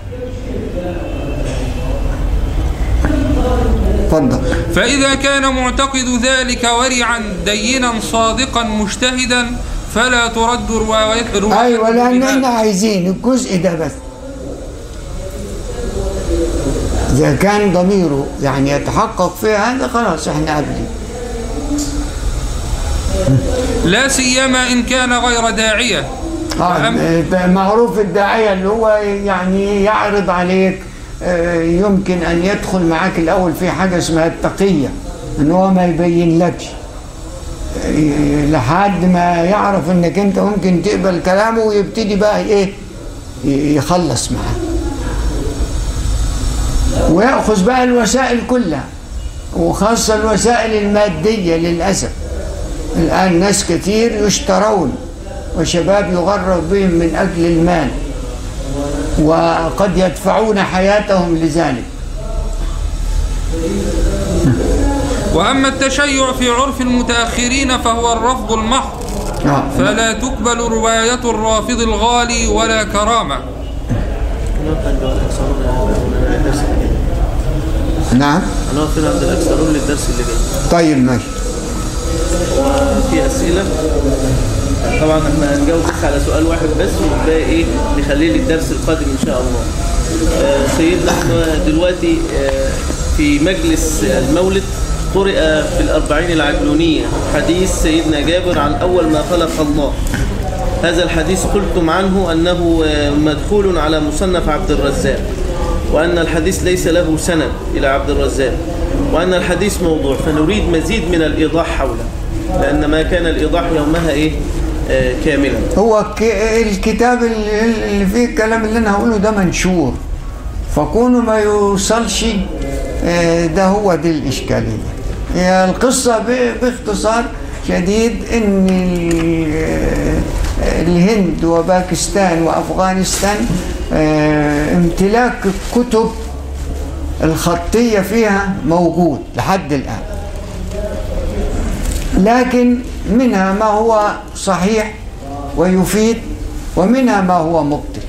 اتفضل فإذا كان معتقد ذلك ورعا دينا صادقا مجتهدا فلا ترد رواية رواية ايوه لان بها. احنا عايزين الجزء ده بس اذا كان ضميره يعني يتحقق في هذا خلاص احنا قابلين لا سيما إن كان غير داعية آه، ده معروف الداعية اللي هو يعني يعرض عليك آه، يمكن أن يدخل معاك الأول في حاجة اسمها التقية إن هو ما يبين لكش آه، لحد ما يعرف إنك أنت ممكن تقبل كلامه ويبتدي بقى إيه ي- يخلص معاه ويأخذ بقى الوسائل كلها وخاصة الوسائل المادية للأسف الآن ناس كثير يشترون وشباب يغرر بهم من أجل المال وقد يدفعون حياتهم لذلك وأما التشيع في عرف المتأخرين فهو الرفض المحض آه. فلا تقبل رواية الرافض الغالي ولا كرامة هنقف عند الأكثرون للدرس اللي جاي نعم هنقف هنا عند الأكثرون للدرس اللي جاي طيب ماشي في أسئلة طبعا احنا هنجاوب بس على سؤال واحد بس والباقي ايه نخليه للدرس القادم ان شاء الله آه، سيدنا احنا دلوقتي آه، في مجلس المولد قرئ في الأربعين العجلونية حديث سيدنا جابر عن أول ما خلق الله هذا الحديث قلتم عنه أنه آه، مدخول على مصنف عبد الرزاق وأن الحديث ليس له سند إلى عبد الرزاق وأن الحديث موضوع فنريد مزيد من الإيضاح حوله لأن ما كان الإيضاح يومها إيه آه كاملا هو ك- الكتاب اللي اللي فيه الكلام اللي أنا هقوله ده منشور فكونه ما يوصلش آه، ده هو دي الإشكالية هي القصة ب- باختصار شديد إن ال- آه، الهند وباكستان وأفغانستان آه، امتلاك الكتب الخطية فيها موجود لحد الآن لكن منها ما هو صحيح ويفيد ومنها ما هو مبطل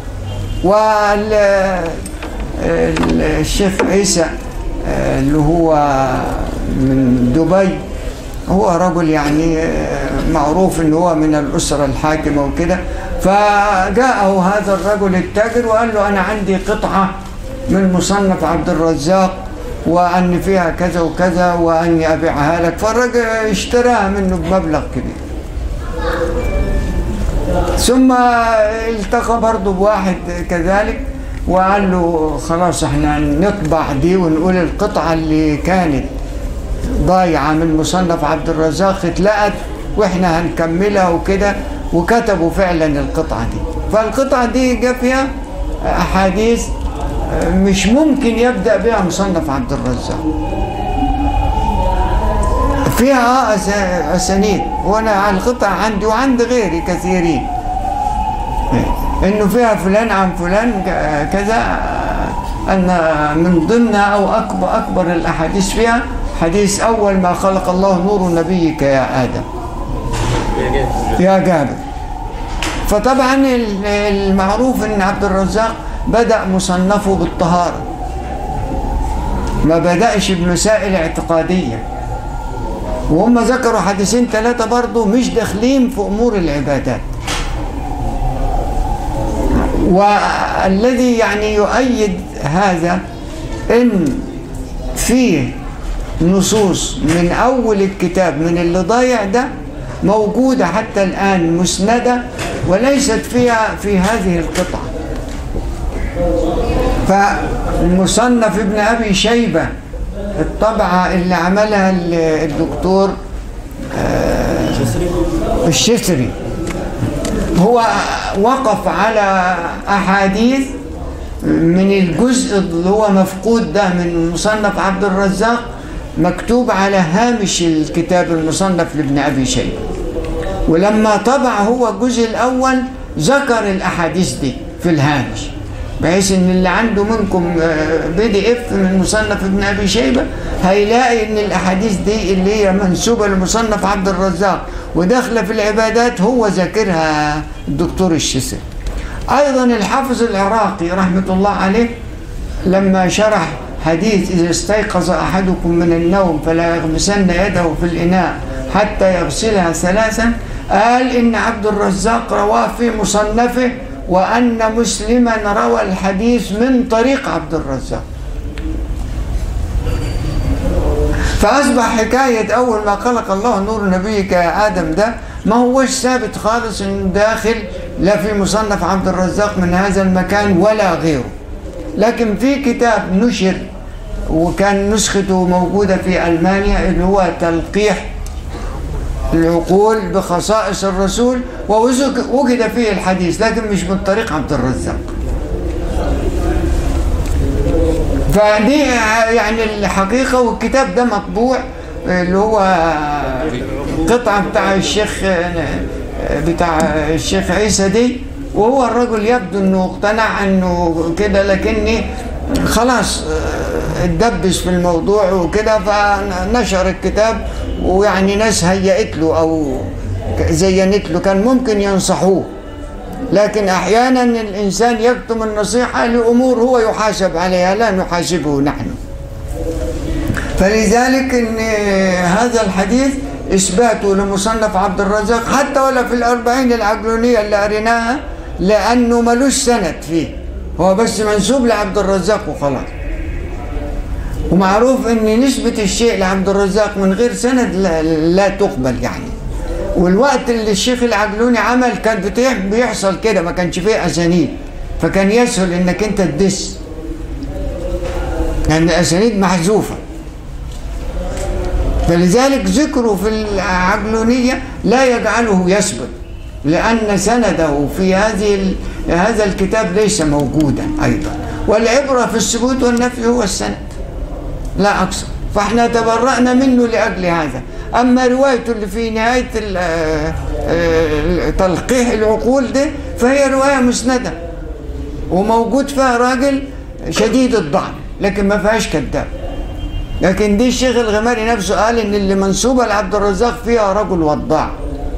والشيخ عيسى آه، اللي هو من دبي هو رجل يعني آه، معروف ان هو من الاسره الحاكمه وكده فجاءه هذا الرجل التاجر وقال له انا عندي قطعه من مصنف عبد الرزاق وان فيها كذا وكذا واني ابيعها لك فالرجل اشتراها منه بمبلغ كبير ثم التقى برضه بواحد كذلك وقال له خلاص احنا نطبع دي ونقول القطعة اللي كانت ضايعة من مصنف عبد الرزاق اتلقت واحنا هنكملها وكده وكتبوا فعلا القطعة دي فالقطعة دي جاء فيها أحاديث مش ممكن يبدأ بها مصنف عبد الرزاق فيها آه أس- أسانيد وأنا على القطع عندي وعند غيري كثيرين إنه فيها فلان عن فلان ك- كذا آه، أن من ضمنها أو أكبر أكبر الأحاديث فيها حديث أول ما خلق الله نور نبيك يا آدم يا جابر فطبعا ال- المعروف ان عبد الرزاق بدأ مصنفه بالطهارة ما بدأش بمسائل اعتقادية وهم ذكروا حديثين ثلاثة برضه مش داخلين في أمور العبادات والذي يعني يؤيد هذا ان فيه نصوص من اول الكتاب من اللي ضايع ده موجوده حتى الان مسنده وليست فيها في هذه القطعه فمصنف ابن ابي شيبه الطبعه اللي عملها ال- الدكتور آه، الشسري هو وقف على أحاديث من الجزء اللي هو مفقود ده من مصنف عبد الرزاق مكتوب على هامش الكتاب المصنف لابن أبي شيبة ولما طبع هو الجزء الأول ذكر الأحاديث دي في الهامش بحيث ان اللي عنده منكم بي دي اف من مصنف ابن ابي شيبه هيلاقي ان الاحاديث دي اللي هي منسوبه لمصنف عبد الرزاق وداخله في العبادات هو ذاكرها الدكتور الشسر ايضا الحافظ العراقي رحمه الله عليه لما شرح حديث إذا استيقظ أحدكم من النوم فلا يغمسن يده في الإناء حتى يغسلها ثلاثا قال إن عبد الرزاق رواه في مصنفه وأن مسلما روى الحديث من طريق عبد الرزاق فأصبح حكاية أول ما خلق الله نور نبيك يا آدم ده ما هوش ثابت خالص إنه داخل لا في مصنف عبد الرزاق من هذا المكان ولا غيره لكن في كتاب نشر وكان نسخته موجودة في ألمانيا اللي هو تلقيح العقول بخصائص الرسول ووجد فيه الحديث لكن مش من طريق عبد الرزاق فدي يعني الحقيقة والكتاب ده مطبوع اللي هو قطعة بتاع الشيخ بتاع الشيخ عيسى دي وهو الرجل يبدو انه اقتنع انه كده لكني خلاص اتدبس في الموضوع وكده فنشر الكتاب ويعني ناس هيئت له او زينت له كان ممكن ينصحوه لكن احيانا الانسان يكتم النصيحه لامور هو يحاسب عليها لا نحاسبه نحن فلذلك ان هذا الحديث اثباته لمصنف عبد الرزاق حتى ولا في الاربعين العقلونيه اللي قريناها لانه ملوش سند فيه هو بس منسوب لعبد الرزاق وخلاص ومعروف ان نسبة الشيء لعبد الرزاق من غير سند لا, لا تقبل يعني والوقت اللي الشيخ العجلوني عمل كان بيحصل كده ما كانش فيه اسانيد فكان يسهل انك انت تدس لان الاسانيد محذوفه فلذلك ذكره في العجلونيه لا يجعله يثبت لأن سنده في هذه هذا الكتاب ليس موجودا أيضا والعبرة في الثبوت والنفي هو السند لا أكثر فاحنا تبرأنا منه لأجل هذا أما روايته اللي في نهاية تلقيح العقول دي فهي رواية مسندة وموجود فيها راجل شديد الضعف لكن ما فيهاش كذاب لكن دي الشيخ الغماري نفسه قال ان اللي منسوبه لعبد الرزاق فيها رجل وضاع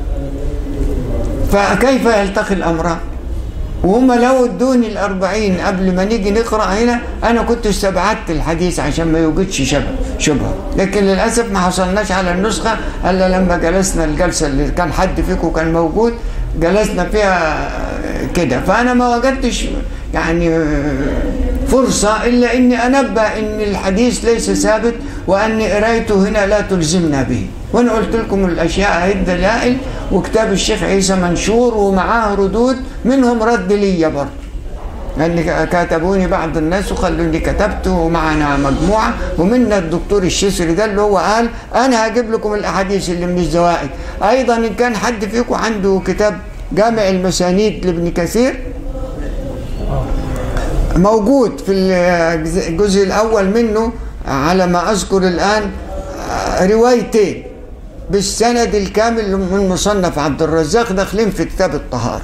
فكيف يلتقي الأمران وهم لو ادوني الأربعين قبل ما نيجي نقرأ هنا أنا كنت استبعدت الحديث عشان ما يوجدش شبه شبهة لكن للأسف ما حصلناش على النسخة إلا لما جلسنا الجلسة اللي كان حد فيكم كان موجود جلسنا فيها كده فأنا ما وجدتش يعني فرصة إلا إني أنبه إن الحديث ليس ثابت وأن قرايته هنا لا تلزمنا به وأنا قلت لكم الأشياء هي الدلائل وكتاب الشيخ عيسى منشور ومعاه ردود منهم رد لي برضه لأن كاتبوني بعض الناس وخلوني كتبت ومعنا مجموعة ومنا الدكتور الشسري ده اللي هو قال أنا هجيب لكم الأحاديث اللي من الزوائد أيضا إن كان حد فيكم عنده كتاب جامع المسانيد لابن كثير موجود في الجزء الأول منه على ما أذكر الآن روايتين بالسند الكامل من مصنف عبد الرزاق داخلين في كتاب الطهارة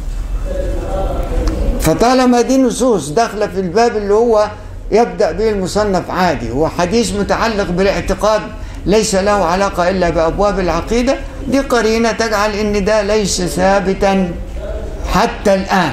فطالما دي نصوص داخلة في الباب اللي هو يبدأ به المصنف عادي هو حديث متعلق بالاعتقاد ليس له علاقة إلا بأبواب العقيدة دي قرينة تجعل إن ده ليس ثابتا حتى الآن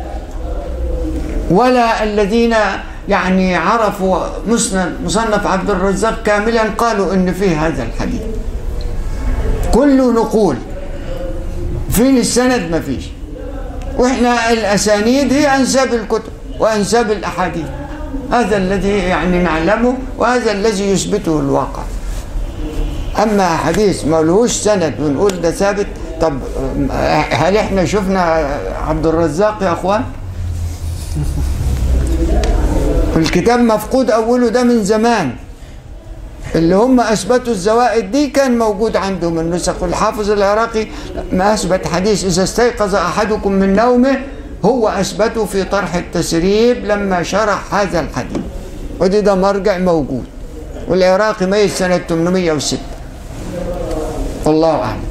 ولا الذين يعني عرفوا مسند مصنف عبد الرزاق كاملا قالوا إن فيه هذا الحديث كله نقول فين السند ما فيش واحنا الاسانيد هي انساب الكتب وانساب الاحاديث هذا الذي يعني نعلمه وهذا الذي يثبته الواقع اما حديث ما لهوش سند ونقول ده ثابت طب هل احنا شفنا عبد الرزاق يا اخوان الكتاب مفقود اوله ده من زمان اللي هم اثبتوا الزوائد دي كان موجود عندهم النسخ والحافظ العراقي ما اثبت حديث اذا استيقظ احدكم من نومه هو اثبته في طرح التسريب لما شرح هذا الحديث ودي ده مرجع موجود والعراقي ميت سنه 806 والله اعلم